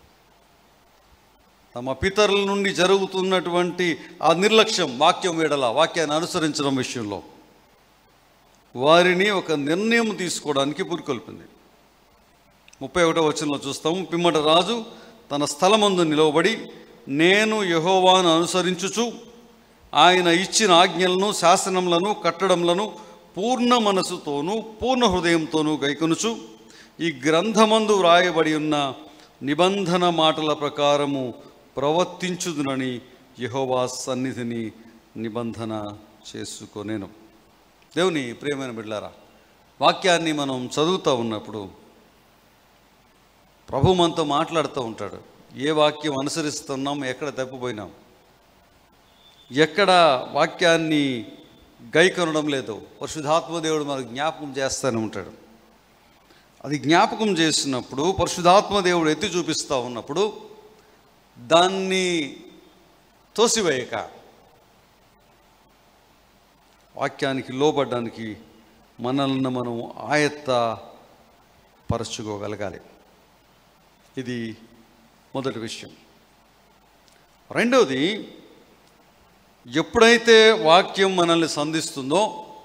తమ పితరుల నుండి జరుగుతున్నటువంటి ఆ నిర్లక్ష్యం వాక్యం వేడల వాక్యాన్ని అనుసరించడం విషయంలో వారిని ఒక నిర్ణయం తీసుకోవడానికి పురికొల్పింది ముప్పై ఒకటో వచనంలో చూస్తాము పిమ్మట రాజు తన స్థలమందు నిలవబడి నేను యహోవాను అనుసరించుచు ఆయన ఇచ్చిన ఆజ్ఞలను శాసనములను కట్టడములను పూర్ణ మనసుతోనూ పూర్ణ హృదయంతోనూ గైకొనుచు ఈ గ్రంథమందు వ్రాయబడి ఉన్న నిబంధన మాటల ప్రకారము ప్రవర్తించుదునని యహోవా సన్నిధిని నిబంధన చేసుకొనేను దేవుని ప్రియమైన బిడ్డారా వాక్యాన్ని మనం చదువుతూ ఉన్నప్పుడు ప్రభు మనతో మాట్లాడుతూ ఉంటాడు ఏ వాక్యం అనుసరిస్తున్నాం ఎక్కడ తప్పిపోయినాం ఎక్కడ వాక్యాన్ని గైకొనడం లేదు పరిశుధాత్మ దేవుడు మనకు జ్ఞాపకం చేస్తూనే ఉంటాడు అది జ్ఞాపకం చేసినప్పుడు పరిశుధాత్మ దేవుడు ఎత్తి చూపిస్తూ ఉన్నప్పుడు దాన్ని తోసివేయక వాక్యానికి లోబడ్డానికి మనల్ని మనం ఆయత్త పరచుకోగలగాలి ఇది మొదటి విషయం రెండవది ఎప్పుడైతే వాక్యం మనల్ని సంధిస్తుందో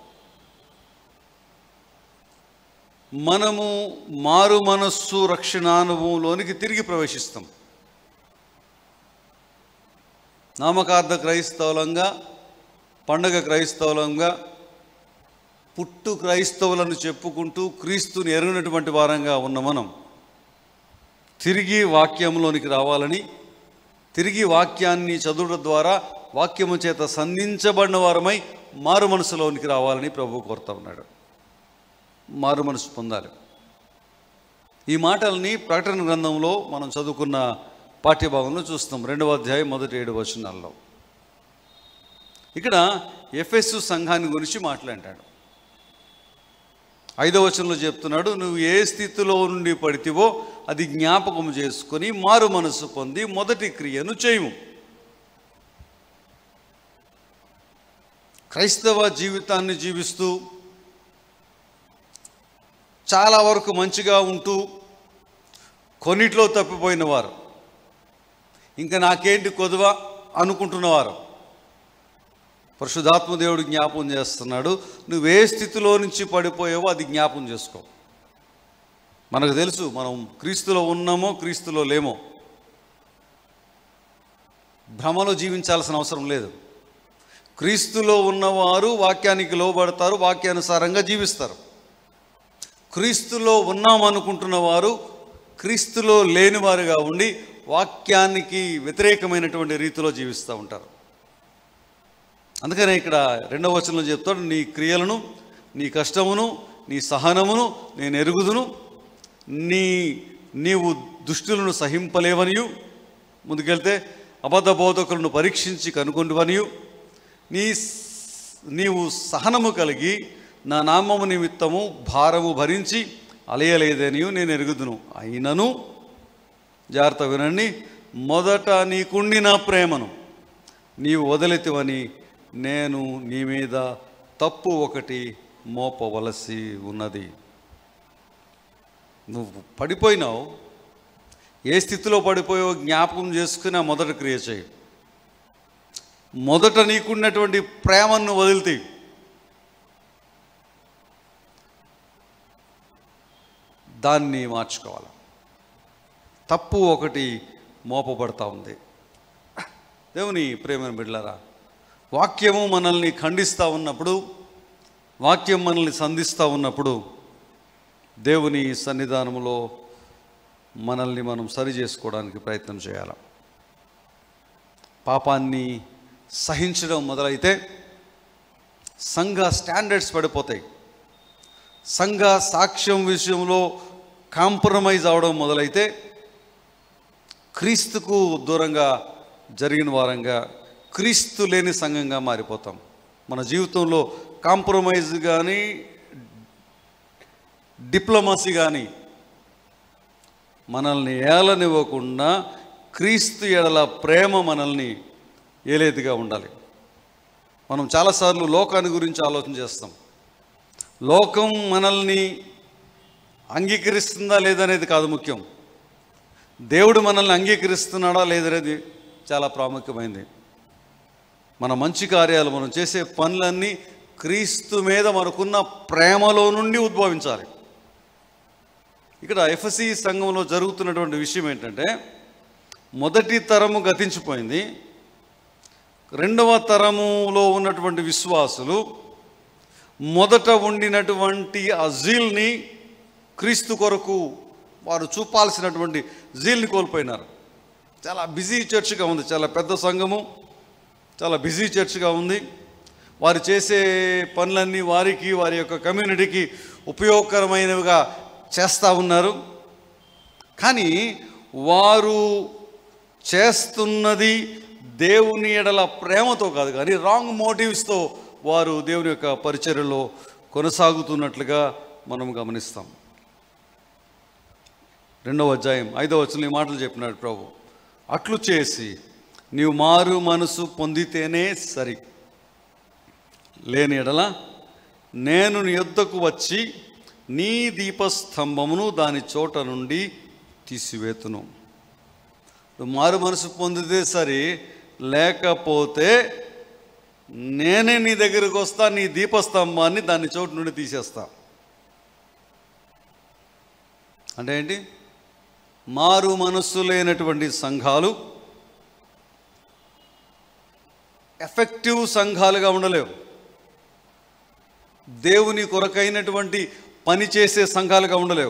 మనము మారు మనస్సు రక్షణానుభవంలోనికి తిరిగి ప్రవేశిస్తాం నామకార్థ క్రైస్తవులంగా పండగ క్రైస్తవులంగా పుట్టు క్రైస్తవులను చెప్పుకుంటూ క్రీస్తుని ఎరుగినటువంటి వారంగా ఉన్న మనం తిరిగి వాక్యంలోనికి రావాలని తిరిగి వాక్యాన్ని చదువుట ద్వారా వాక్యము చేత సంధించబడిన వారమై మారు మనసులోనికి రావాలని ప్రభు కోరుతా ఉన్నాడు మారు మనసు పొందాలి ఈ మాటల్ని ప్రకటన గ్రంథంలో మనం చదువుకున్న పాఠ్యభాగంలో చూస్తాం రెండవ అధ్యాయం మొదటి ఏడు వచనాల్లో ఇక్కడ ఎఫ్ఎస్ సంఘాన్ని గురించి మాట్లాడాడు ఐదవ వచనంలో చెప్తున్నాడు నువ్వు ఏ స్థితిలో నుండి పడితివో అది జ్ఞాపకం చేసుకొని మారు మనసు పొంది మొదటి క్రియను చేయము క్రైస్తవ జీవితాన్ని జీవిస్తూ చాలా వరకు మంచిగా ఉంటూ కొన్నిట్లో తప్పిపోయిన వారు ఇంకా నాకేంటి కొదువ అనుకుంటున్నవారు పరిశుధాత్మ దేవుడు జ్ఞాపం చేస్తున్నాడు నువ్వు ఏ స్థితిలో నుంచి పడిపోయావో అది జ్ఞాపం చేసుకో మనకు తెలుసు మనం క్రీస్తులో ఉన్నామో క్రీస్తులో లేమో భ్రమలో జీవించాల్సిన అవసరం లేదు క్రీస్తులో ఉన్నవారు వాక్యానికి లోబడతారు వాక్యానుసారంగా జీవిస్తారు క్రీస్తులో ఉన్నామనుకుంటున్న వారు క్రీస్తులో లేనివారుగా ఉండి వాక్యానికి వ్యతిరేకమైనటువంటి రీతిలో జీవిస్తూ ఉంటారు అందుకనే ఇక్కడ రెండవ వచనంలో చెప్తాడు నీ క్రియలను నీ కష్టమును నీ సహనమును నేను ఎరుగుదును నీ నీవు దుష్టులను సహింపలేవనియు ముందుకెళ్తే అబద్ధ బోధకులను పరీక్షించి కనుకొండువనియు నీ స్- నీవు సహనము కలిగి నా నామము నిమిత్తము భారము భరించి అలయలేదనియు నేను ఎరుగుదును అయినను జాగ్రత్త వినండి మొదట నీకుండిన ప్రేమను నీవు వదిలితివని నేను నీ మీద తప్పు ఒకటి మోపవలసి ఉన్నది నువ్వు పడిపోయినావు ఏ స్థితిలో పడిపోయావో జ్ఞాపకం చేసుకుని ఆ మొదట క్రియ చేయి మొదట నీకున్నటువంటి ప్రేమను వదిలితే దాన్ని మార్చుకోవాలి తప్పు ఒకటి మోపబడతా ఉంది దేవుని ప్రేమను బిడ్డలారా వాక్యము మనల్ని ఖండిస్తూ ఉన్నప్పుడు వాక్యం మనల్ని సంధిస్తూ ఉన్నప్పుడు దేవుని సన్నిధానంలో మనల్ని మనం సరి చేసుకోవడానికి ప్రయత్నం చేయాలి పాపాన్ని సహించడం మొదలైతే సంఘ స్టాండర్డ్స్ పడిపోతాయి సంఘ సాక్ష్యం విషయంలో కాంప్రమైజ్ అవడం మొదలైతే క్రీస్తుకు దూరంగా జరిగిన వారంగా క్రీస్తు లేని సంఘంగా మారిపోతాం మన జీవితంలో కాంప్రమైజ్ కానీ డిప్లొమసీ కానీ మనల్ని ఏలనివ్వకుండా క్రీస్తు ఎడల ప్రేమ మనల్ని ఏలేదిగా ఉండాలి మనం చాలాసార్లు లోకాన్ని గురించి ఆలోచన చేస్తాం లోకం మనల్ని అంగీకరిస్తుందా లేదనేది కాదు ముఖ్యం దేవుడు మనల్ని అంగీకరిస్తున్నాడా లేదనేది చాలా ప్రాముఖ్యమైనది మన మంచి కార్యాలు మనం చేసే పనులన్నీ క్రీస్తు మీద మనకున్న ప్రేమలో నుండి ఉద్భవించాలి ఇక్కడ ఎఫ్ఎసి సంఘంలో జరుగుతున్నటువంటి విషయం ఏంటంటే మొదటి తరము గతించిపోయింది రెండవ తరములో ఉన్నటువంటి విశ్వాసులు మొదట ఉండినటువంటి ఆ జీల్ని క్రీస్తు కొరకు వారు చూపాల్సినటువంటి జీల్ని కోల్పోయినారు చాలా బిజీ చర్చ్గా ఉంది చాలా పెద్ద సంఘము చాలా బిజీ చర్చ్గా ఉంది వారు చేసే పనులన్నీ వారికి వారి యొక్క కమ్యూనిటీకి ఉపయోగకరమైనవిగా చేస్తూ ఉన్నారు కానీ వారు చేస్తున్నది దేవుని ఎడల ప్రేమతో కాదు కానీ రాంగ్ మోటివ్స్తో వారు దేవుని యొక్క పరిచర్యలో కొనసాగుతున్నట్లుగా మనం గమనిస్తాం రెండవ అధ్యాయం ఐదవ వచనం ఈ మాటలు చెప్పినాడు ప్రభు అట్లు చేసి నీవు మారు మనసు పొందితేనే సరి లేని ఎడల నేను నీ యొద్దకు వచ్చి నీ దీపస్తంభమును దాని చోట నుండి తీసివేతును నువ్వు మారు మనసు పొందితే సరి లేకపోతే నేనే నీ దగ్గరకు వస్తా నీ దీపస్తంభాన్ని దాని చోటు నుండి తీసేస్తా అంటే ఏంటి మారు మనస్సు లేనటువంటి సంఘాలు ఎఫెక్టివ్ సంఘాలుగా ఉండలేవు దేవుని కొరకైనటువంటి పని చేసే సంఘాలుగా ఉండలేవు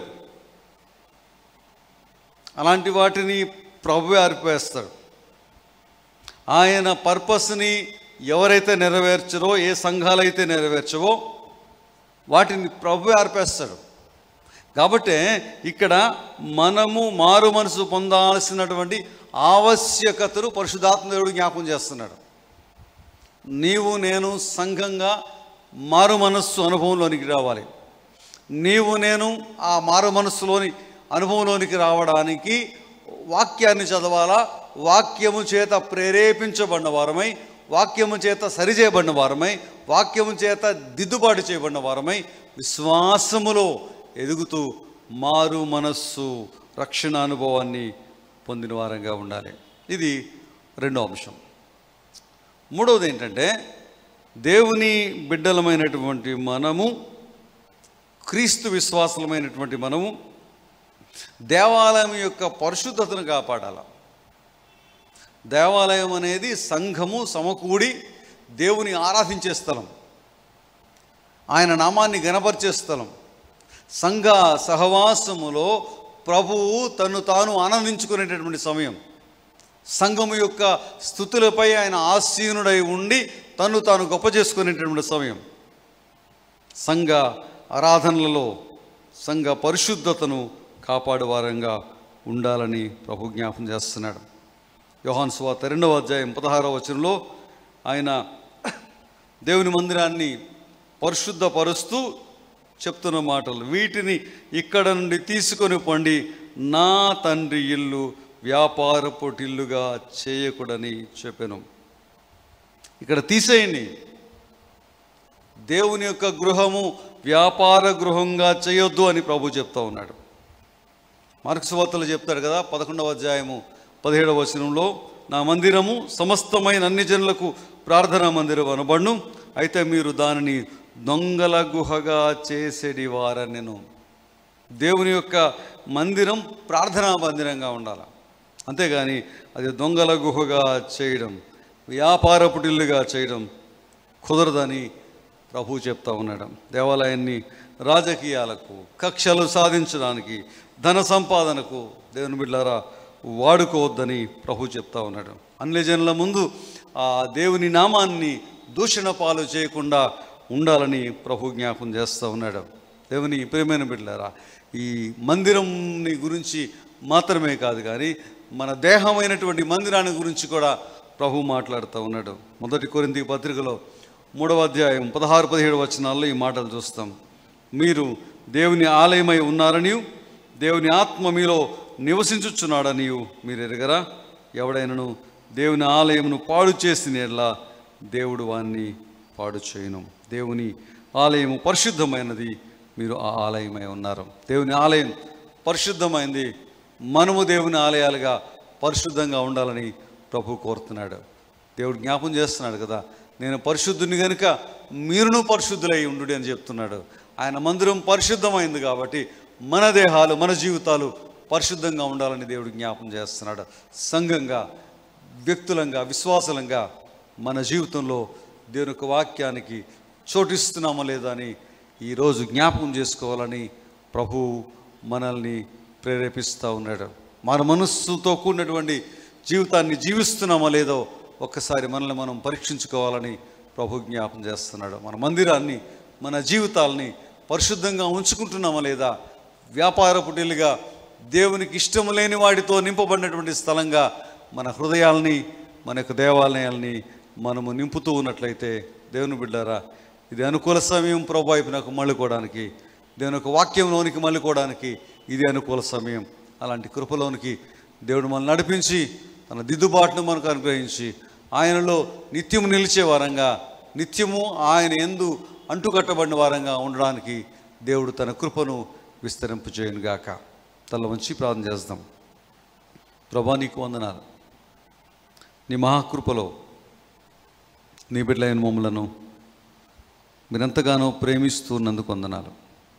అలాంటి వాటిని ప్రభువే ఆర్పేస్తాడు ఆయన పర్పస్ని ఎవరైతే నెరవేర్చరో ఏ సంఘాలైతే నెరవేర్చవో వాటిని ప్రభువే ఆర్పేస్తాడు కాబట్టి ఇక్కడ మనము మారు మనసు పొందాల్సినటువంటి ఆవశ్యకతను పరిశుధాత్మ దేవుడు జ్ఞాపకం చేస్తున్నాడు నీవు నేను సంఘంగా మారు మనస్సు అనుభవంలోనికి రావాలి నీవు నేను ఆ మారు మనస్సులోని అనుభవంలోనికి రావడానికి వాక్యాన్ని చదవాలా వాక్యము చేత ప్రేరేపించబడిన వారమై వాక్యము చేత సరిచేయబడిన వారమై వాక్యము చేత దిద్దుబాటు చేయబడిన వారమై విశ్వాసములో ఎదుగుతూ మారు మనస్సు రక్షణ అనుభవాన్ని పొందిన వారంగా ఉండాలి ఇది రెండో అంశం మూడవది ఏంటంటే దేవుని బిడ్డలమైనటువంటి మనము క్రీస్తు విశ్వాసులమైనటువంటి మనము దేవాలయం యొక్క పరిశుద్ధతను కాపాడాల దేవాలయం అనేది సంఘము సమకూడి దేవుని ఆరాధించే స్థలం ఆయన నామాన్ని గణపరిచే స్థలం సంఘ సహవాసములో ప్రభువు తను తాను ఆనందించుకునేటటువంటి సమయం సంఘము యొక్క స్థుతులపై ఆయన ఆసీనుడై ఉండి తను తాను గొప్ప చేసుకునేటటువంటి సమయం సంఘ ఆరాధనలలో సంఘ పరిశుద్ధతను కాపాడు వారంగా ఉండాలని ప్రభు జ్ఞాపం చేస్తున్నాడు యోహాన్ స్వాత రెండవ అధ్యాయం పదహారవ వచనంలో ఆయన దేవుని మందిరాన్ని పరిశుద్ధపరుస్తూ చెప్తున్న మాటలు వీటిని ఇక్కడ నుండి తీసుకొని పండి నా తండ్రి ఇల్లు వ్యాపార పొటిల్లుగా చేయకూడని చెప్పాను ఇక్కడ తీసేయండి దేవుని యొక్క గృహము వ్యాపార గృహంగా చేయొద్దు అని ప్రభు చెప్తా ఉన్నాడు మార్క్స్ వార్తలు చెప్తాడు కదా పదకొండవ అధ్యాయము పదిహేడవ వచనంలో నా మందిరము సమస్తమైన అన్ని జనులకు ప్రార్థనా మందిరం అనబడును అయితే మీరు దానిని దొంగల గుహగా చేసేది వారనెను దేవుని యొక్క మందిరం ప్రార్థనా మందిరంగా ఉండాలి అంతేగాని అది దొంగల గుహగా చేయడం వ్యాపారపుటిల్లుగా చేయడం కుదరదని ప్రభు చెప్తా ఉన్నాడు దేవాలయాన్ని రాజకీయాలకు కక్షలు సాధించడానికి ధన సంపాదనకు దేవుని బిడ్డారా వాడుకోవద్దని ప్రభు చెప్తా ఉన్నాడు అన్ని జనుల ముందు ఆ దేవుని నామాన్ని దూషణ పాలు చేయకుండా ఉండాలని ప్రభు జ్ఞాపం చేస్తూ ఉన్నాడు దేవుని ప్రియమైన బిడ్డారా ఈ మందిరంని గురించి మాత్రమే కాదు కానీ మన దేహమైనటువంటి మందిరాన్ని గురించి కూడా ప్రభు మాట్లాడుతూ ఉన్నాడు మొదటి కొరింది పత్రికలో మూడవ అధ్యాయం పదహారు పదిహేడు వచనాల్లో ఈ మాటలు చూస్తాం మీరు దేవుని ఆలయమై ఉన్నారని దేవుని ఆత్మ మీలో నివసించుచున్నాడని మీరు ఎరగరా ఎవడైనను దేవుని ఆలయమును పాడు చేసిన ఎడల దేవుడు వాన్ని పాడు చేయను దేవుని ఆలయము పరిశుద్ధమైనది మీరు ఆ ఆలయమై ఉన్నారు దేవుని ఆలయం పరిశుద్ధమైంది మనము దేవుని ఆలయాలుగా పరిశుద్ధంగా ఉండాలని ప్రభు కోరుతున్నాడు దేవుడు జ్ఞాపం చేస్తున్నాడు కదా నేను పరిశుద్ధుని కనుక మీరును పరిశుద్ధులై ఉండు అని చెప్తున్నాడు ఆయన మందిరం పరిశుద్ధమైంది కాబట్టి మన దేహాలు మన జీవితాలు పరిశుద్ధంగా ఉండాలని దేవుడు జ్ఞాపం చేస్తున్నాడు సంఘంగా వ్యక్తులంగా విశ్వాసలంగా మన జీవితంలో దేవుని యొక్క వాక్యానికి చోటిస్తున్నామా లేదా అని ఈరోజు జ్ఞాపకం చేసుకోవాలని ప్రభు మనల్ని ప్రేరేపిస్తూ ఉన్నాడు మన మనస్సుతో కూడినటువంటి జీవితాన్ని జీవిస్తున్నామా లేదో ఒక్కసారి మనల్ని మనం పరీక్షించుకోవాలని ప్రభు జ్ఞాపం చేస్తున్నాడు మన మందిరాన్ని మన జీవితాల్ని పరిశుద్ధంగా ఉంచుకుంటున్నామా లేదా వ్యాపార పుటిలుగా దేవునికి ఇష్టం లేని వాటితో నింపబడినటువంటి స్థలంగా మన హృదయాల్ని మన యొక్క దేవాలయాల్ని మనము నింపుతూ ఉన్నట్లయితే దేవుని బిడ్డారా ఇది అనుకూల సమయం ప్రభు వైపు నాకు మళ్ళుకోవడానికి దేవుని యొక్క వాక్యంలోనికి మళ్ళుకోవడానికి ఇది అనుకూల సమయం అలాంటి కృపలోనికి దేవుడు మనల్ని నడిపించి తన దిద్దుబాటును మనకు అనుగ్రహించి ఆయనలో నిత్యము నిలిచే వారంగా నిత్యము ఆయన ఎందు అంటుకట్టబడిన వారంగా ఉండడానికి దేవుడు తన కృపను విస్తరింపు గాక తల వంచి ప్రార్థన చేద్దాం ప్రభా నీకు వందనాలు నీ మహాకృపలో నీ బిడ్డలైన మమ్మలను మీరెంతగానో ప్రేమిస్తున్నందుకు వందనాలు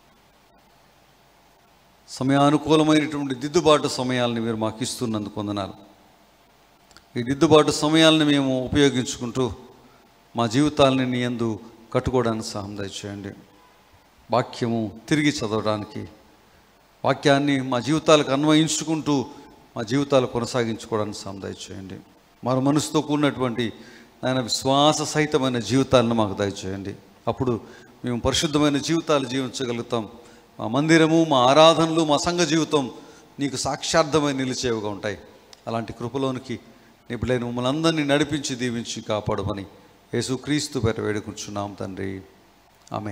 సమయానుకూలమైనటువంటి దిద్దుబాటు సమయాలని మీరు మాకు ఇస్తున్నందుకు వందనాలు ఈ దిద్దుబాటు సమయాలను మేము ఉపయోగించుకుంటూ మా జీవితాలని నీ యందు కట్టుకోవడానికి సహాయం దయచేయండి వాక్యము తిరిగి చదవడానికి వాక్యాన్ని మా జీవితాలకు అన్వయించుకుంటూ మా జీవితాలు కొనసాగించుకోవడానికి సహాయం దయచేయండి మన మనసుతో కూడినటువంటి ఆయన విశ్వాస సహితమైన జీవితాలను మాకు దయచేయండి అప్పుడు మేము పరిశుద్ధమైన జీవితాలు జీవించగలుగుతాం మా మందిరము మా ఆరాధనలు మా సంఘ జీవితం నీకు సాక్షార్థమై నిలిచేవిగా ఉంటాయి అలాంటి కృపలోనికి నిపులైన మమ్మల్ని అందరినీ నడిపించి దీవించి కాపాడమని యేసుక్రీస్తు పేట వేడుకుంటున్నాం తండ్రి ఆమె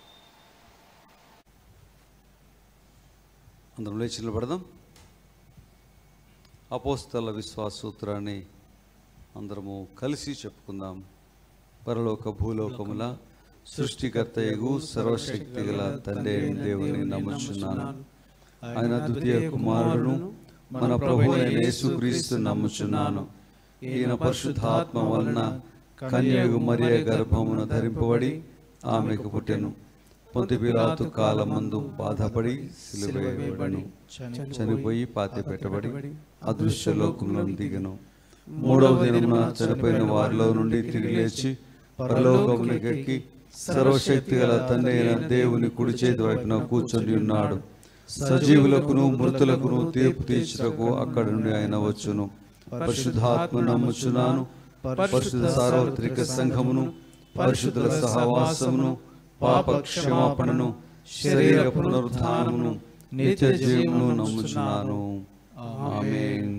అందరం లేచి నిలబడదాం అపోస్తల విశ్వాస సూత్రాన్ని అందరము కలిసి చెప్పుకుందాం పరలోక భూలోకముల సృష్టికర్తయగు సర్వశక్తి గల తండ్రి అయిన దేవుని నమ్ముచున్నాను ఆయన ద్వితీయ కుమారుడును మన ప్రభు అయిన యేసుక్రీస్తు నమ్ముచున్నాను ఈయన పరిశుద్ధాత్మ వలన కన్యగు మరియ గర్భమున ధరింపబడి ఆమెకు పుట్టెను పొంతిపిలాతు కాలమందు బాధపడి సిలువేయబడను చనిపోయి పాతి పెట్టబడి అదృశ్య లోకంలో దిగను మూడవ దినమున చనిపోయిన వారిలో నుండి తిరిగి లేచి పరలోకమునికెక్కి సర్వశక్తి గల తండ్రి అయిన దేవుని కుడి చేతి వైపున కూర్చొని ఉన్నాడు సజీవులకును మృతులకును తీర్పు తీర్చుటకు అక్కడి నుండి ఆయన వచ్చును పరిశుద్ధాత్మ నమ్ముచున్నాను పరిశుద్ధ సార్వత్రిక సంఘమును పరిశుద్ధుల సహవాసమును పాప క్షమాపణను శరీర పునరుద్ధానమును నిత్య జీవమును నమ్ముచున్నాను ఆమేన్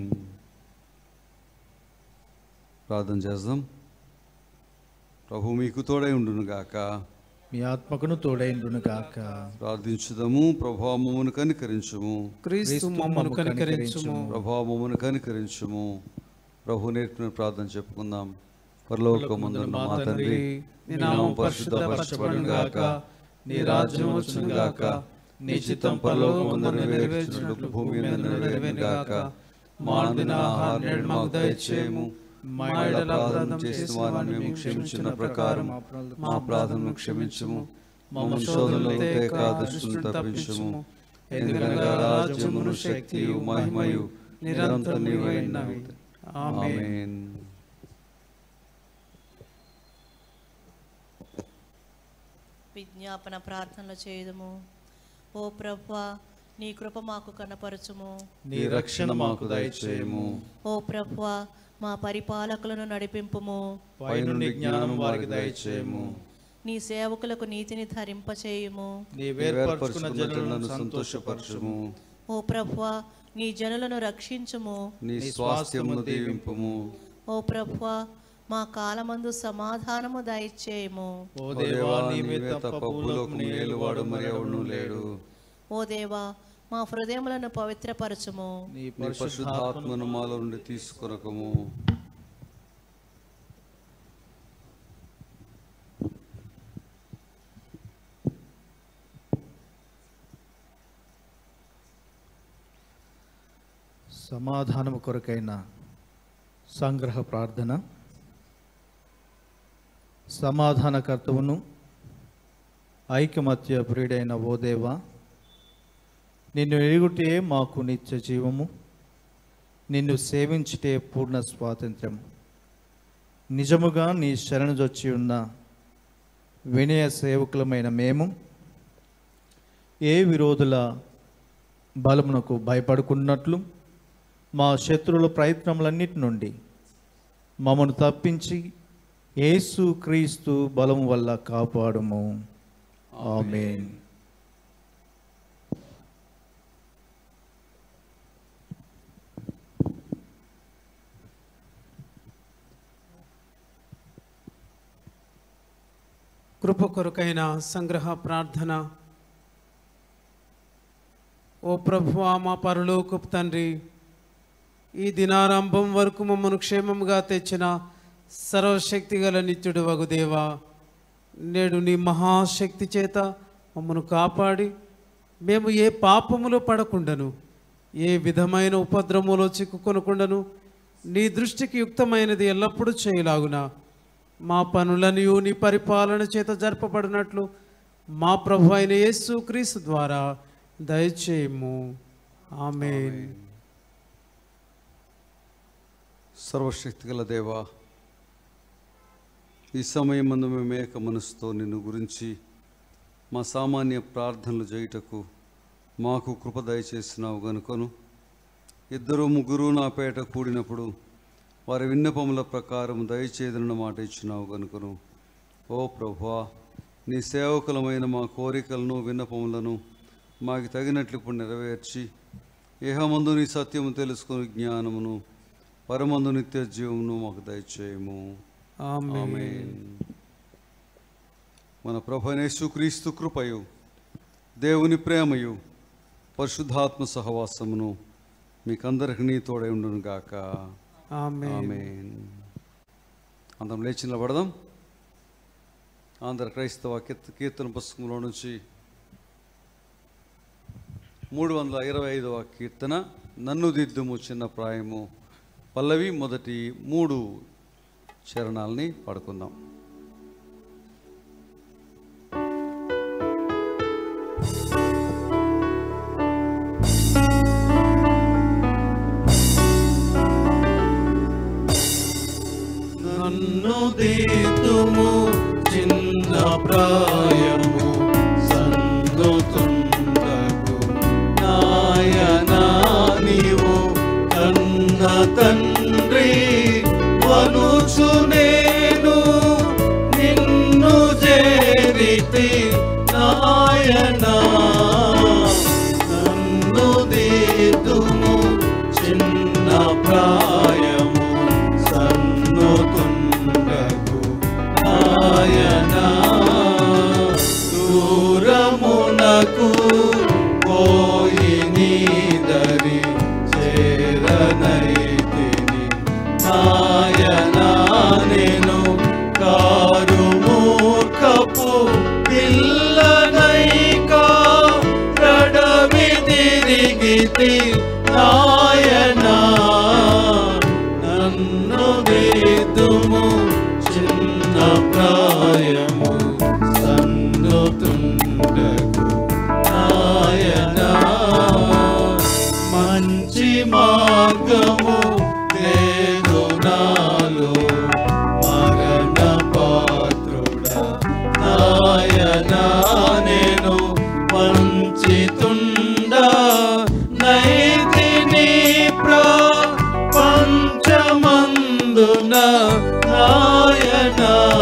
ప్రార్థన చేద్దాం ప్రభు మీకు తోడై ఉండును గాక మీ ఆత్మకును తోడైండును గాక ప్రార్థించుదము ప్రభావమును కనికరించుము క్రీస్తు మమ్మను కనికరించుము ప్రభావమును కనికరించుము ప్రభు నేర్పిన ప్రార్థన చెప్పుకుందాం పరలోకమందున్న మా తండ్రి నీ నామం పరిశుద్ధపరచబడును గాక నీ రాజ్యం వచ్చును గాక నీ చిత్తం పరలోకమందు నెరవేర్చినట్లు భూమి మీద నెరవేరును గాక మా దిన ఆహారం నేడు మాకు దయచేయము మా ఎడల అపరాధం చేసిన వారిని మేము క్షమించిన ప్రకారం మా ప్రార్థనను క్షమించుము మమ్మ శోధనలో ఏకాదశులను తప్పించుము ఎందుకనగా రాజ్యమును శక్తియు మహిమయు నిరంతరం నీవైనవి ఆమేన్ విజ్ఞాపన ప్రార్థనలు చేయదుము ఓ ప్రభువా నీ కృప మాకు కనపరచుము నీ రక్షణ మాకు దయచేయము ఓ ప్రభువా మా పరిపాలకులను నడిపింపుము పైనుండి జ్ఞానం వారికి దయచేయము నీ సేవకులకు నీతిని ధరింపచేయుము నీ వేర్పరచుకున్న జనులను సంతోషపరచుము ఓ ప్రభువా నీ జనులను రక్షించుము నీ స్వాస్థ్యమును దీవింపుము ఓ ప్రభువా మా కాలమందు సమాధానము దయచేయము ఓ ఓ దేవా నీవే తప్ప భూలోకము ఏలువాడు మరి ఎవడును లేడు ఓ దేవా మా హృదయములను పవిత్రపరచుము నీ నీ పరిశుద్ధాత్మను మాలో నుండి తీసుకొనకము సమాధానము కొరకైన సంగ్రహ ప్రార్థన సమాధానకర్తవును ఐకమత్య ప్రియుడైన ఓ దేవా నిన్ను ఎరుగుటే మాకు నిత్య జీవము నిన్ను సేవించుటే పూర్ణ స్వాతంత్ర్యం నిజముగా నీ శరణుజొచ్చి ఉన్న వినయ సేవకులమైన మేము ఏ విరోధుల బలమునకు భయపడుకున్నట్లు మా శత్రువుల ప్రయత్నములన్నిటి నుండి మమ్మను తప్పించి యేసు క్రీస్తు బలము వల్ల కాపాడుము ఆమేన్ కృప కొరకైన సంగ్రహ ప్రార్థన ఓ ప్రభువా మా పరలోకపు తండ్రి ఈ దినారంభం వరకు మమ్మను క్షేమముగా తెచ్చిన సర్వశక్తి గల నిత్యుడు వగుదేవా నేడు నీ మహాశక్తి చేత మమ్మను కాపాడి మేము ఏ పాపములో పడకుండాను ఏ విధమైన ఉపద్రవములో చిక్కుకొనకుండాను నీ దృష్టికి యుక్తమైనది ఎల్లప్పుడూ చేయలాగునా మా పనులనియు నీ పరిపాలన చేత జరపబడినట్లు మా ప్రభు అయిన యేసు క్రీస్తు ద్వారా దయచేయము ఆమేన్ సర్వశక్తి గల దేవా ఈ సమయం మందు మేము ఏక మనసుతో నిన్ను గురించి మా సామాన్య ప్రార్థనలు చేయుటకు మాకు కృప దయచేసినావు గనుకను ఇద్దరు ముగ్గురు నా పేట కూడినప్పుడు వారి విన్నపముల ప్రకారం దయచేదన మాట ఇచ్చినావు గనుకను ఓ ప్రభువా నీ సేవకులమైన మా కోరికలను విన్నపములను మాకు తగినట్లు ఇప్పుడు నెరవేర్చి ఇహమందు నీ సత్యము తెలుసుకుని జ్ఞానమును పరమందు నిత్య జీవమును మాకు దయచేయము ఆమేన్ ఆమేన్ మన ప్రభనేసు క్రీస్తు కృపయు దేవుని ప్రేమయు పరిశుద్ధాత్మ సహవాసమును మీకందరికి తోడై ఉండును గాక ఆమేన్ ఆమేన్ అందరం లేచి నిలబడదాం ఆంధ్ర క్రైస్తవ కీర్త- కీర్తన పుస్తకంలో నుంచి మూడు వందల ఇరవై ఐదవ కీర్తన నన్ను దిద్దుము చిన్న ప్రాయము పల్లవి మొదటి మూడు చరణాలని పడుకుందాం నన్ను దీతుము చిన్న ప్రాయము సందుతుండగు నాయనా నీవు కన్న తండ్రి వనుచు నేను నిన్ను చేరితి నాయనా నన్ను దీతుము చిన్న ప్రాయము సన్నుతుండగు నాయనా తండ్రి నాయనా నన్ను దిద్దుము చిన్న ప్రాయము సన్నుతుండకు నాయనా మంచి మార్గము లేదు నాలో మరణ పాత్రుడా నాయనా నేను వంచితుండా నైతిని ప్రపంచమందున నాయనా